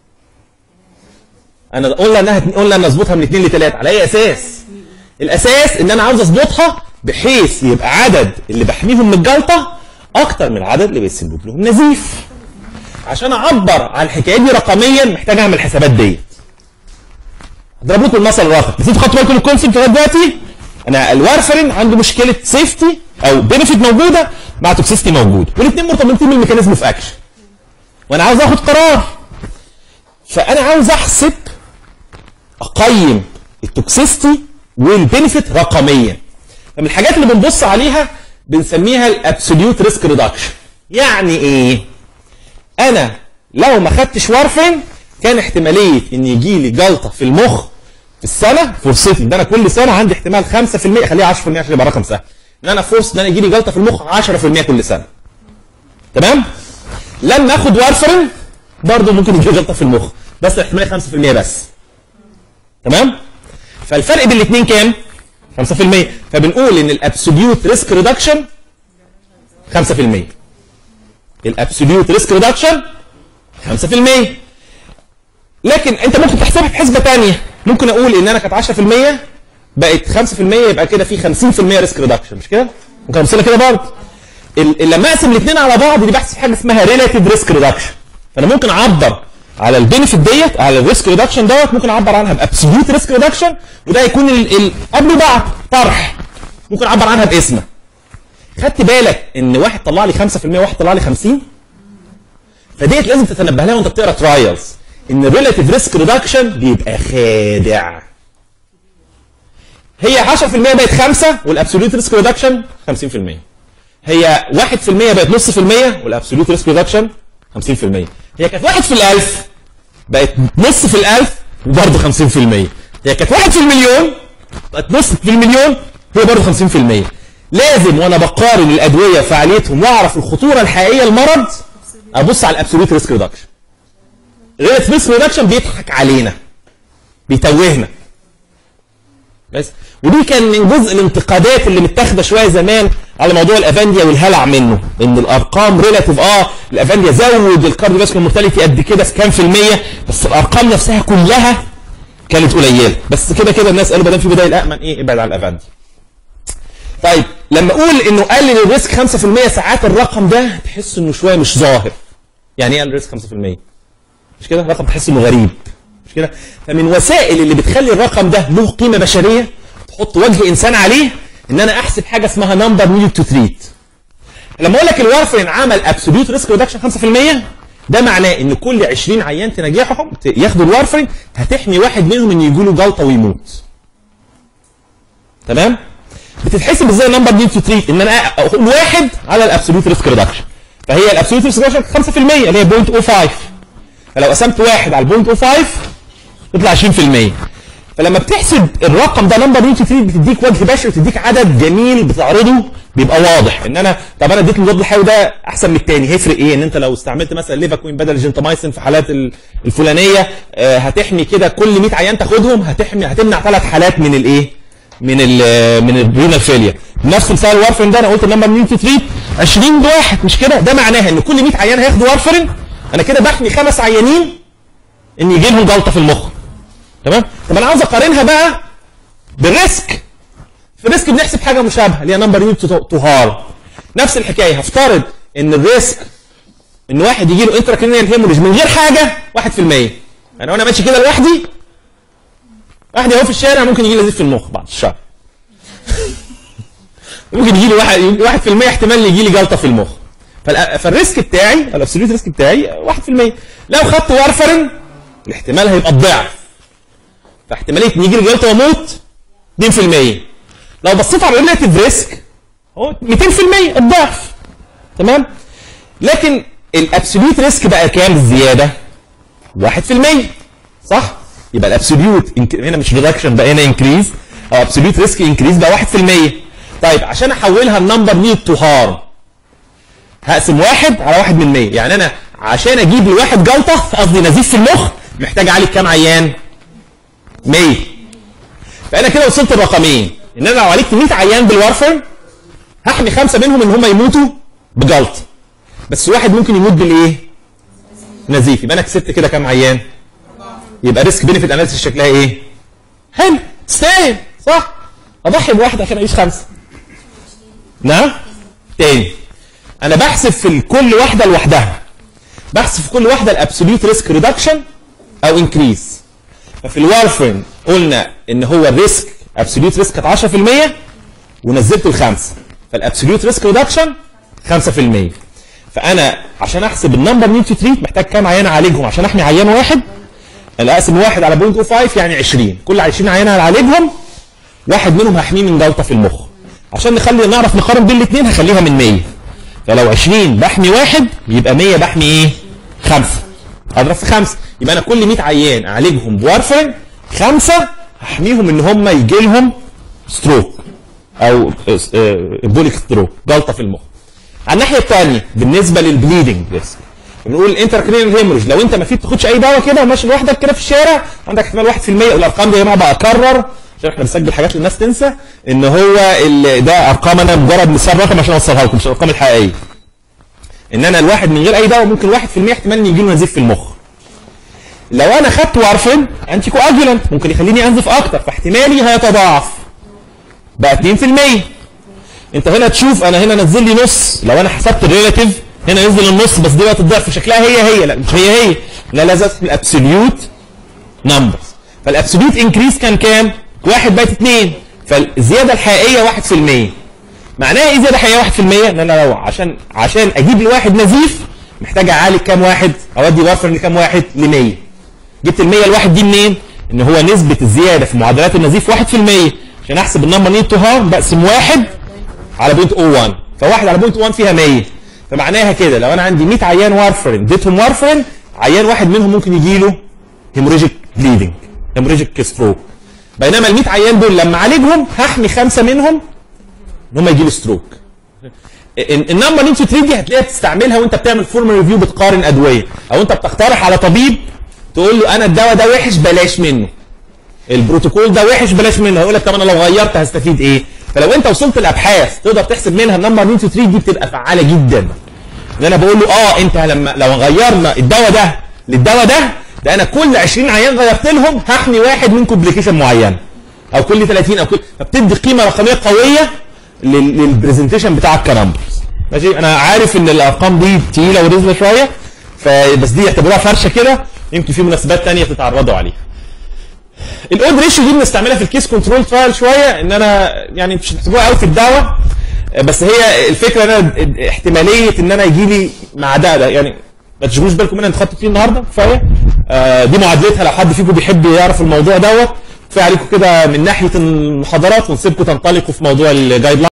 انا قلنا انها قلنا ان اظبطها من اثنين لثلاثه على اي اساس؟ الاساس ان انا عاوز اظبطها بحيث يبقى عدد اللي بحميهم من الجلطه اكتر من العدد اللي بيسبب لهم نزيف عشان اعبر عن الحكايه دي رقميا محتاج اعمل الحسابات ديت اضرب لكم المثل الواقع بس انتوا خدتوا بالكم من الكونسيبت لغايه دلوقتي انا الوارفرين عنده مشكله سيفتي او بنفيت موجوده مع توكسيستي موجود والاثنين مرتبطين بالميكانيزم اوف اكشن وانا عاوز اخد قرار فانا عاوز احسب اقيم التوكسيستي والبنفيت رقميا فمن الحاجات اللي بنبص عليها بنسميها الابسوليوت ريسك ريدكشن يعني ايه انا لو ما خدتش وارفين كان احتماليه ان يجي لي جلطه في المخ في السنه فرصتي ان انا كل سنه عندي احتمال 5% خليها 10% عشان يبقى رقم سهل ان انا فرصه ان انا يجي لي جلطه في المخ 10% كل سنه تمام لما اخد وارفرين برضه ممكن يجي لي جلطه في المخ بس احتمال 5% بس تمام فالفرق بين الاثنين كام 5% فبنقول ان الابسوليوت ريسك ريدكشن 5% الابسوليوت ريسك ريدكشن 5% لكن انت ممكن تحسبها بحسبه ثانيه ممكن اقول ان انا كانت 10% بقت 5% يبقى كده في 50% ريسك ريدكشن مش كده؟ ممكن امثله كده برضه ال- لما اقسم الاثنين على بعض دي بحسب حاجه اسمها ريلاتيف ريسك ريدكشن فانا ممكن اعبر على البينفيت ديت على الريسك ريدكشن دوت ممكن اعبر عنها بابسوليوت ريسك ريدكشن وده هيكون ال- ال- قبل بعض طرح ممكن اعبر عنها باسمه خدت بالك ان واحد طلع لي 5% وواحد طلع لي 50 فديت لازم تتنبه لها وانت بتقرا ترايلز ان الريلاتيف ريسك ريدكشن بيبقى خادع هي 10% بقت 5 والابسوليوت ريسك ريدكشن 50% هي 1% بقت نص في المية والابسوليوت ريسك ريدكشن 50% هي كانت 1 في الألف بقت نص في الألف وبرضه 50% هي كانت 1 في المليون بقت نص في المليون هي برضه 50% لازم وانا بقارن الادويه فعاليتهم واعرف الخطوره الحقيقيه للمرض ابص على الابسوليوت ريسك ريدكشن الريلاتيف ريسك ريدكشن بيضحك علينا بيتوهنا بس ودي كان من جزء الانتقادات اللي متاخده شويه زمان على موضوع الافانديا والهلع منه ان الارقام ريلاتيف اه الافانديا زود الكارديو فاسكولار مورتاليتي قد كده في كام في الميه بس الارقام نفسها كلها كانت قليله بس كده كده الناس قالوا ما دام في بدايه الامن ايه ابعد عن الافانديا طيب لما اقول انه قلل الريسك 5% ساعات الرقم ده تحس انه شويه مش ظاهر يعني ايه قلل الريسك 5% مش كده رقم تحس انه غريب مش كده فمن وسائل اللي بتخلي الرقم ده له قيمه بشريه تحط وجه انسان عليه ان انا احسب حاجه اسمها نمبر نيد تو تريت لما اقول لك الوارفرين عمل ابسوليوت ريسك ريدكشن 5% ده معناه ان كل 20 عيان تنجحهم ت- ياخدوا الوارفرين هتحمي واحد منهم ان يجي له جلطه ويموت تمام بتتحسب ازاي النمبر نيد تو تريت ان انا اقول واحد على الابسوليوت ريسك ريدكشن فهي الابسوليوت ريسك ريدكشن 5% اللي هي 0.05 فلو قسمت واحد على 0.05 يطلع 20% فلما بتحسب الرقم ده نمبر نيوتن تريد بتديك وجه بشري وتديك عدد جميل بتعرضه بيبقى واضح ان انا طب انا اديت المضاد الحيوي ده احسن من التاني هيفرق ايه ان انت لو استعملت مثلا ليفاكوين بدل الجنتامايسين في حالات ال- الفلانيه آه، هتحمي كده كل 100 عيان تاخدهم هتحمي هتمنع ثلاث حالات من الايه من ال من الرينال فيلير نفس مثال الوارفرين ده انا قلت النمبر نيوتن تريد 20 لواحد مش كده ده معناها ان كل 100 عيان هياخدوا وارفرين انا كده بحمي خمس عيانين ان يجي لهم جلطه في المخ تمام طب انا عاوز اقارنها بقى بالريسك في الريسك بنحسب حاجه مشابهه اللي هي نمبر يونت تو هار نفس الحكايه هفترض ان الريسك ان واحد يجي له انتراكرينيال هيموريج من غير حاجه 1% يعني وانا ماشي كده لوحدي واحد اهو في الشارع ممكن يجي له نزيف في المخ بعد الشهر ممكن يجي لي واحد 1% احتمال يجي لي جلطه في المخ فالأ- فالريسك بتاعي الابسوليوت ريسك بتاعي 1% لو خدت وارفرين الاحتمال هيبقى الضعف فاحتماليه ان يجي لي جلطه واموت 2% لو بصيت على الريلاتيف ريسك هو 200% الضعف تمام لكن الابسوليوت ريسك بقى كام الزياده 1% صح يبقى الابسوليوت هنا مش ريدكشن بقى هنا انكريز او ابسوليوت ريسك انكريز بقى 1% طيب عشان احولها النمبر نيد تو هارم هقسم واحد على واحد من 100 يعني انا عشان اجيب لواحد جلطه قصدي نزيف في المخ محتاج اعالج كام عيان 100 فانا كده وصلت لرقمين ان انا لو عالجت 100 عيان بالوارفرين هحمي خمسه منهم ان هم يموتوا بجلطه بس واحد ممكن يموت بالايه؟ نزيف يبقى انا كسبت كده كام عيان؟ يبقى ريسك بينفيت اناليسيس شكلها ايه؟ حلو تستاهل صح؟ اضحي بواحد عشان اعيش خمسه نعم؟ تاني انا بحسب في كل واحده لوحدها بحسب في كل واحده الابسوليوت ريسك ريدكشن او انكريز ففي الوارفرين قلنا ان هو الريسك ابسوليوت ريسك كانت 10% ونزلته لخمسه فالابسوليوت ريسك ريدكشن 5% فانا عشان احسب النمبر نيد تو تريت محتاج كام عيان اعالجهم عشان احمي عيان واحد انا اقسم واحد على 0.05 يعني 20 كل 20 عيان هعالجهم واحد منهم هحميه من جلطه في المخ عشان نخلي نعرف نقارن بين الاثنين هخليها من 100 فلو 20 بحمي واحد يبقى 100 بحمي ايه؟ خمسه اضرب في خمسه يبقى انا كل 100 عيان اعالجهم بوارفرين خمسه هحميهم ان هم يجي لهم ستروك او بوليك ستروك جلطه في المخ على الناحيه الثانيه بالنسبه للبليدنج ريسك بنقول الانتركرينال هيموريج لو انت ما فيك تاخدش اي دواء كده وماشي لوحدك كده في الشارع عندك احتمال 1% والارقام دي يا جماعه بكرر عشان احنا بنسجل حاجات للناس تنسى ان هو ال- ده ارقام انا مجرد مثال رقم عشان اوصلها لكم مش الارقام الحقيقيه ان انا الواحد من غير اي دواء ممكن 1% احتمال ان يجي له نزيف في المخ لو انا خدت وارفرين انتي كواجولانت ممكن يخليني انزف اكتر فاحتمالي هيتضاعف بقى 2% انت هنا تشوف انا هنا نزل لي نص لو انا حسبت الريلاتيف هنا نزل النص بس دي بقت الضعف شكلها هي هي لا مش هي هي لا لازم الابسوليوت نمبرز فالابسوليوت انكريس كان كام؟ واحد بقت اثنين فالزياده الحقيقيه 1% معناها ايه زياده حقيقيه 1%؟ ان انا لو عشان عشان اجيب لواحد نزيف محتاج اعالج كام واحد؟ اودي وافرن لكام واحد؟ ل 100 جبت ال 100 الواحد دي منين؟ ان هو نسبه الزياده في معدلات النزيف 1% عشان احسب النمبر نيد تو هارم بقسم واحد على بوينت 01 فواحد على بوينت 1 فيها 100 فمعناها كده لو انا عندي 100 عيان وارفرين اديتهم وارفرين عيان واحد منهم ممكن يجي له هيموريجيك بليدنج هيموريجيك ستروك بينما ال 100 عيان دول لما اعالجهم هحمي خمسه منهم ان هم يجي له ستروك النمبر نيد تو تريد دي هتلاقيها بتستعملها وانت بتعمل فورمال ريفيو بتقارن ادويه او انت بتقترح على طبيب تقول له انا الدواء ده وحش بلاش منه البروتوكول ده وحش بلاش منه هيقول لك طب انا لو غيرت هستفيد ايه فلو انت وصلت الابحاث تقدر تحسب منها النمبر نيد تو تريد دي بتبقى فعاله جدا ان انا بقول له اه انت لما لو غيرنا الدواء ده للدواء ده ده انا كل 20 عيان غيرت لهم هحمي واحد من كومبليكيشن معين او كل 30 او كل فبتدي قيمه رقميه قويه لل- للبرزنتيشن بتاع الكنمبرز ماشي انا عارف ان الارقام دي تقيله ورزله شويه فبس دي اعتبروها فرشه كده يمكن في مناسبات تانية تتعرضوا عليها الاود ريشيو دي بنستعملها في الكيس كنترول ترايل شويه ان انا يعني مش هتحسبوها قوي في الدواء بس هي الفكره ان انا احتماليه ان انا يجي لي مع ده ده يعني ما تشغلوش بالكم منها انت خدتوا فيه النهارده كفايه آه دي معادلتها لو حد فيكم بيحب يعرف الموضوع دوت كفايه عليكم كده من ناحيه المحاضرات ونسيبكم تنطلقوا في موضوع الجايد